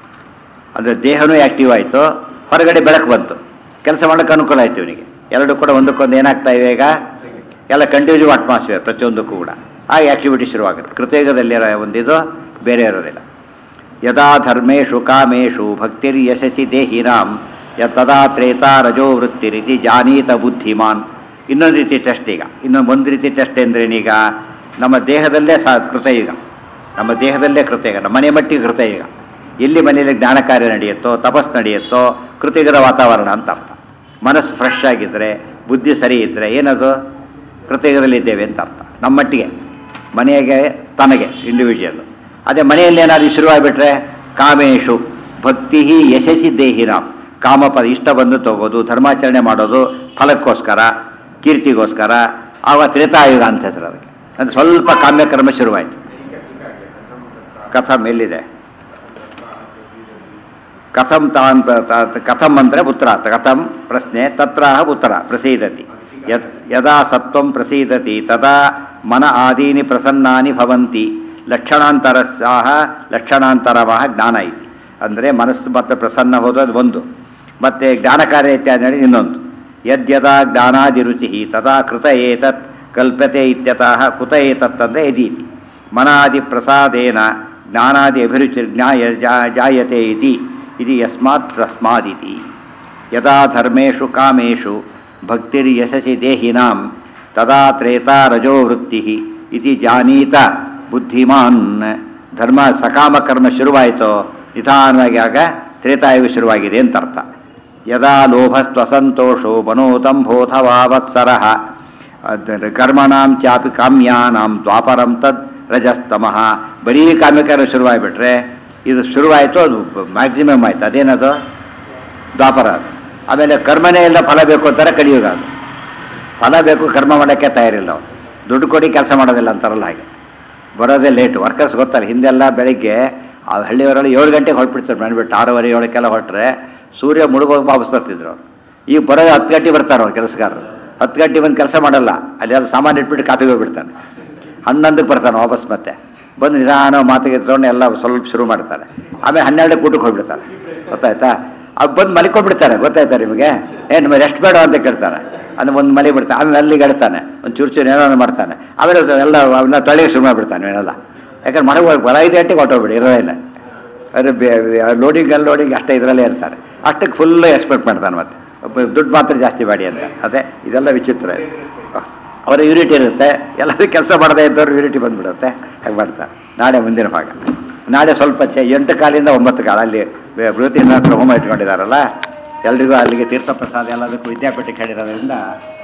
ಅಂದರೆ ದೇಹನೂ ಆ್ಯಕ್ಟಿವ್ ಆಯಿತು ಹೊರಗಡೆ ಬೆಳಕು ಬಂತು ಕೆಲಸ ಮಾಡೋಕ್ಕೆ ಅನುಕೂಲ ಆಯ್ತು ಇವನಿಗೆ ಎರಡು ಕೂಡ ಒಂದಕ್ಕೊಂದು ಏನಾಗ್ತಾ ಇವೆ ಈಗ ಎಲ್ಲ ಕಂಟಿನ್ಯೂ ಅಟ್ಮಾಸ್ಫಿಯರ್ ಪ್ರತಿಯೊಂದಕ್ಕೂ ಕೂಡ ಆ ಆ್ಯಕ್ಟಿವಿಟಿ ಶುರುವಾಗುತ್ತೆ ಕೃತಯುಗದಲ್ಲಿರೋ ಒಂದಿದು ಬೇರೆ ಇರೋದಿಲ್ಲ ಯದಾ ಧರ್ಮೇಶು ಕಾಮೇಶು ಭಕ್ತಿರ್ ಯಶಸಿ ದೇಹಿನಾಂ ಯತದಾ ತ್ರೇತಾ ರಜೋ ವೃತ್ತಿರಿತಿ ಜಾನೀತ ಬುದ್ಧಿಮಾನ್ ಇನ್ನೊಂದು ರೀತಿ ಟೆಸ್ಟ್ ಈಗ ಇನ್ನೊಂದು ಒಂದು ರೀತಿ ಟೆಸ್ಟ್ ಎಂದ್ರೇನೀಗ ನಮ್ಮ ದೇಹದಲ್ಲೇ ಸಾ ಕೃತಯುಗ ನಮ್ಮ ದೇಹದಲ್ಲೇ ಕೃತಯುಗ ನಮ್ಮ ಮನೆ ಮಟ್ಟಿಗೆ ಕೃತಯುಗ ಎಲ್ಲಿ ಮನೆಯಲ್ಲಿ ಜ್ಞಾನ ಕಾರ್ಯ ನಡೆಯುತ್ತೋ ತಪಸ್ ನಡೆಯುತ್ತೋ ಕೃತಯುಗದ ವಾತಾವರಣ ಅಂತ ಅರ್ಥ ಮನಸ್ಸು ಫ್ರೆಶ್ ಆಗಿದ್ದರೆ ಬುದ್ಧಿ ಸರಿ ಇದ್ದರೆ ಏನದು ಕೃತಯುಗದಲ್ಲಿದ್ದೇವೆ ಅಂತ ಅರ್ಥ ನಮ್ಮ ಮಟ್ಟಿಗೆ ಮನೆಗೆ ತನಗೆ ಇಂಡಿವಿಜುವಲ್ ಅದೇ ಮನೆಯಲ್ಲಿ ಏನಾದರೂ ಶುರುವಾಗಿಬಿಟ್ರೆ ಕಾಮೇಶು ಭಕ್ತಿ ಯಶಸ್ಸಿ ದೇಹಿನ ಕಾಮಪದ ಇಷ್ಟ ಬಂದು ತಗೋದು ಧರ್ಮಾಚರಣೆ ಮಾಡೋದು ಫಲಕ್ಕೋಸ್ಕರ ಕೀರ್ತಿಗೋಸ್ಕರ ಆವಾಗ ತ್ರೇತಾಯುಗ ಅಂತ ಹೆಸರು ಅದಕ್ಕೆ ಅಂದರೆ ಸ್ವಲ್ಪ ಕಾಮ್ಯಕರ್ಮ ಶುರುವಾಯಿತು ಕಥಂ ಎಲ್ಲಿದೆ ಕಥಂ ತಾನ್ ಪ್ರ- ತ- ಕಥಂ ಅಂದರೆ ಉತ್ತರ ಕಥಂ ಪ್ರಶ್ನೆ ತತ್ರ ಉತ್ತರ ಪ್ರಸೀದತಿ ಯದ್ ಯದಾ ಸತ್ವಂ ಪ್ರಸೀದತಿ ತದಾ ಮನ ಆದೀನಿ ಪ್ರಸನ್ನಾನಿ ಭವಂತಿ ಲಕ್ಷಣಾಂತರಸ್ಯಾಹ ಲಕ್ಷಣಾಂತರವಹ ಜ್ಞಾನ ಇತಿ ಅಂದರೆ ಮನಸ್ಸು ಮತ್ತೆ ಪ್ರಸನ್ನ ಹೋದದ್ದು ಒಂದು ಮತ್ತು ಜ್ಞಾನಕಾರ್ಯ ಇತ್ಯಾದಿ ಹೇಳಿ ಇನ್ನೊಂದು ಯದ್ಯದಾ ಜ್ಞಾನಾದಿ ರುಚಿ ತದಾ ಕೃತ ಏತತ್ ಕಲ್ಪತೆ ಇತ್ಯತಃ ಕುತ ಏತತ್ ಅಂದರೆ ಯದೀತಿ ಮನಾದಿ ಪ್ರಸಾದೇನ ಜ್ಞಾನಾದಿ ಅಭಿರುಚಿ ಜ್ಞಾಯ ಜಾ- ಜಾಯತೆ ಇತಿ ಇದು ಯಸ್ಮಾತ್ ತಸ್ಮಾದಿತಿ ಯದಾ ಧರ್ಮೇಷು ಕಾಮೇಷು ಭಕ್ತಿರ್ಯಶಸಿ ದೇಹಿನಾಂ ತದಾ ತ್ರೇತಾ ರಜೋ ವೃತ್ತಿ ಇತಿ ಜಾನೀತ ಬುದ್ಧಿಮಾನ್ ಧರ್ಮ ಸಕಾಮ ಕರ್ಮ ಶುರುವಾಯಿತೋ ನಿಧಾನವಾಗಿ ಆಗ ತ್ರೇತಾಯುಗ ಶುರುವಾಗಿದೆ ಅಂತ ಅರ್ಥ ಯದಾ ಲೋಭಸ್ತ್ವಸಂತೋಷೋ ಮನೋದಂಭೋಥವಾ ವತ್ಸರಃ ಅದ್ ಕರ್ಮಣಾಂ ಚಾಪಿ ಕಾಮ್ಯಾನಾಂ ದ್ವಾಪರಂ ತದ್ ರಜಸ್ತಮಃ ಬರೀ ಕಾಮ್ಯಕರ್ಮ ಶುರುವಾಗಿಬಿಟ್ರೆ ಇದು ಶುರುವಾಯಿತು ಅದು ಮ್ಯಾಕ್ಸಿಮಮ್ ಆಯ್ತು ಅದೇನದು ದ್ವಾಪರ ಅದು. ಆಮೇಲೆ ಕರ್ಮನೇ ಇಲ್ಲ ಫಲ ಬೇಕು ಅಂತಾರೆ ಕಲಿಯುಗ ಅದು ಫಲ ಬೇಕು ಕರ್ಮ ಮಾಡೋಕ್ಕೆ ತಯಾರಿಲ್ಲ ಅವ್ರು ದುಡ್ಡು ಕೊಡಿ ಕೆಲಸ ಮಾಡೋದಿಲ್ಲ ಅಂತಾರಲ್ಲ ಹಾಗೆ ಬರೋದೇ ಲೇಟ್ ವರ್ಕರ್ಸ್ ಗೊತ್ತಲ್ಲ ಹಿಂದೆಲ್ಲ ಬೆಳಿಗ್ಗೆ ಆ ಹಳ್ಳಿಯವರೆಲ್ಲ ಏಳು ಗಂಟೆಗೆ ಹೊರಟ್ಬಿಡ್ತಾರೆ ಬಂದ್ಬಿಟ್ಟು ಆರೂವರೆ ಏಳಕ್ಕೆಲ್ಲ ಹೊರಟ್ರೆ ಸೂರ್ಯ ಮುಳುಗೋಗಿ ವಾಪಸ್ ಬರ್ತಿದ್ರು ಅವ್ರು ಈಗ ಬರೋದು ಹತ್ತು ಗಂಟೆ ಬರ್ತಾರೆ ಅವ್ರು ಕೆಲಸಗಾರರು ಹತ್ತು ಗಂಟೆ ಬಂದು ಕೆಲಸ ಮಾಡಲ್ಲ ಅಲ್ಲಿ ಎಲ್ಲ ಸಾಮಾನು ಇಟ್ಬಿಟ್ಟು ಕಾಫಿಗೆ ಹೋಗ್ಬಿಡ್ತಾನೆ ಹನ್ನೊಂದಕ್ಕೆ ಬರ್ತಾನೆ ವಾಪಸ್ ಮತ್ತೆ ಬಂದು ನಿಧಾನ ಮಾತಿಗೆ ತಗೊಂಡು ಎಲ್ಲ ಸ್ವಲ್ಪ ಶುರು ಮಾಡ್ತಾರೆ ಆಮೇಲೆ ಹನ್ನೆರಡಕ್ಕೆ ಊಟಕ್ಕೆ ಹೋಗ್ಬಿಡ್ತಾರೆ ಗೊತ್ತಾಯ್ತಾ ಅದು ಬಂದು ಮಲಿಕೊಂಡ್ಬಿಡ್ತಾರೆ ಗೊತ್ತಾಯ್ತಾ ನಿಮಗೆ ಏನು ರೆಸ್ಟ್ ಬೇಡ ಅಂತ ಕೇಳ್ತಾನೆ ಅದು ಒಂದು ಮಲಿ ಬಿಡ್ತಾನೆ ಆಮೇಲೆ ಅಲ್ಲಿಗೆ ಹೇಳ್ತಾನೆ ಒಂದು ಚೂರು ಚೂರು ಏನೋ ಮಾಡ್ತಾನೆ ಆಮೇಲೆ ಅದು ಎಲ್ಲ ಅವನ್ನ ತೊಳೆಗೆ ಶುರು ಮಾಡಿಬಿಡ್ತಾನೆ ಇವನ್ನೆಲ್ಲ ಯಾಕಂದ್ರೆ ಮನೆಗೆ ಹೋಗಿ ಬರ ಐದು ಗಂಟೆಗೆ ಹೊಟ್ಟೋಗ್ಬಿಡಿ ಇರೋದಿಲ್ಲ ಅದು ಲೋಡಿಂಗ್ ಅನ್ಲೋಡಿಂಗ್ ಅಷ್ಟೇ ಇದರಲ್ಲೇ ಇರ್ತಾರೆ ಅಷ್ಟಕ್ಕೆ ಫುಲ್ ಎಕ್ಸ್ಪೆಕ್ಟ್ ಮಾಡ್ತಾನೆ ಮತ್ತೆ ಒಬ್ಬ ದುಡ್ಡು ಮಾತ್ರ ಜಾಸ್ತಿ ಮಾಡಿ ಅಂತ ಅದೇ ಇದೆಲ್ಲ ವಿಚಿತ್ರ ಅವರ ಯೂನಿಟಿ ಇರುತ್ತೆ ಎಲ್ಲರೂ ಕೆಲಸ ಮಾಡದೇ ಇದ್ದವ್ರು ಯೂನಿಟಿ ಬಂದ್ಬಿಡುತ್ತೆ ಹಾಗೆ ಮಾಡ್ತಾರೆ ನಾಳೆ ಮುಂದಿನ ಭಾಗ ನಾಳೆ ಸ್ವಲ್ಪ ಚೆ ಎಂಟು ಕಾಲಿಂದ ಒಂಬತ್ತು ಕಾಲ ಅಲ್ಲಿ ಬೃಹತಿ ಹತ್ರ ಹೋಮ ಇಟ್ಕೊಂಡಿದ್ದಾರಲ್ಲ ಎಲ್ರಿಗೂ ಅಲ್ಲಿಗೆ ತೀರ್ಥಪ್ರಸಾದ ಎಲ್ಲದಕ್ಕೂ ವಿದ್ಯಾಪೀಠಕ್ಕೆ ಹೇಳಿರೋದ್ರಿಂದ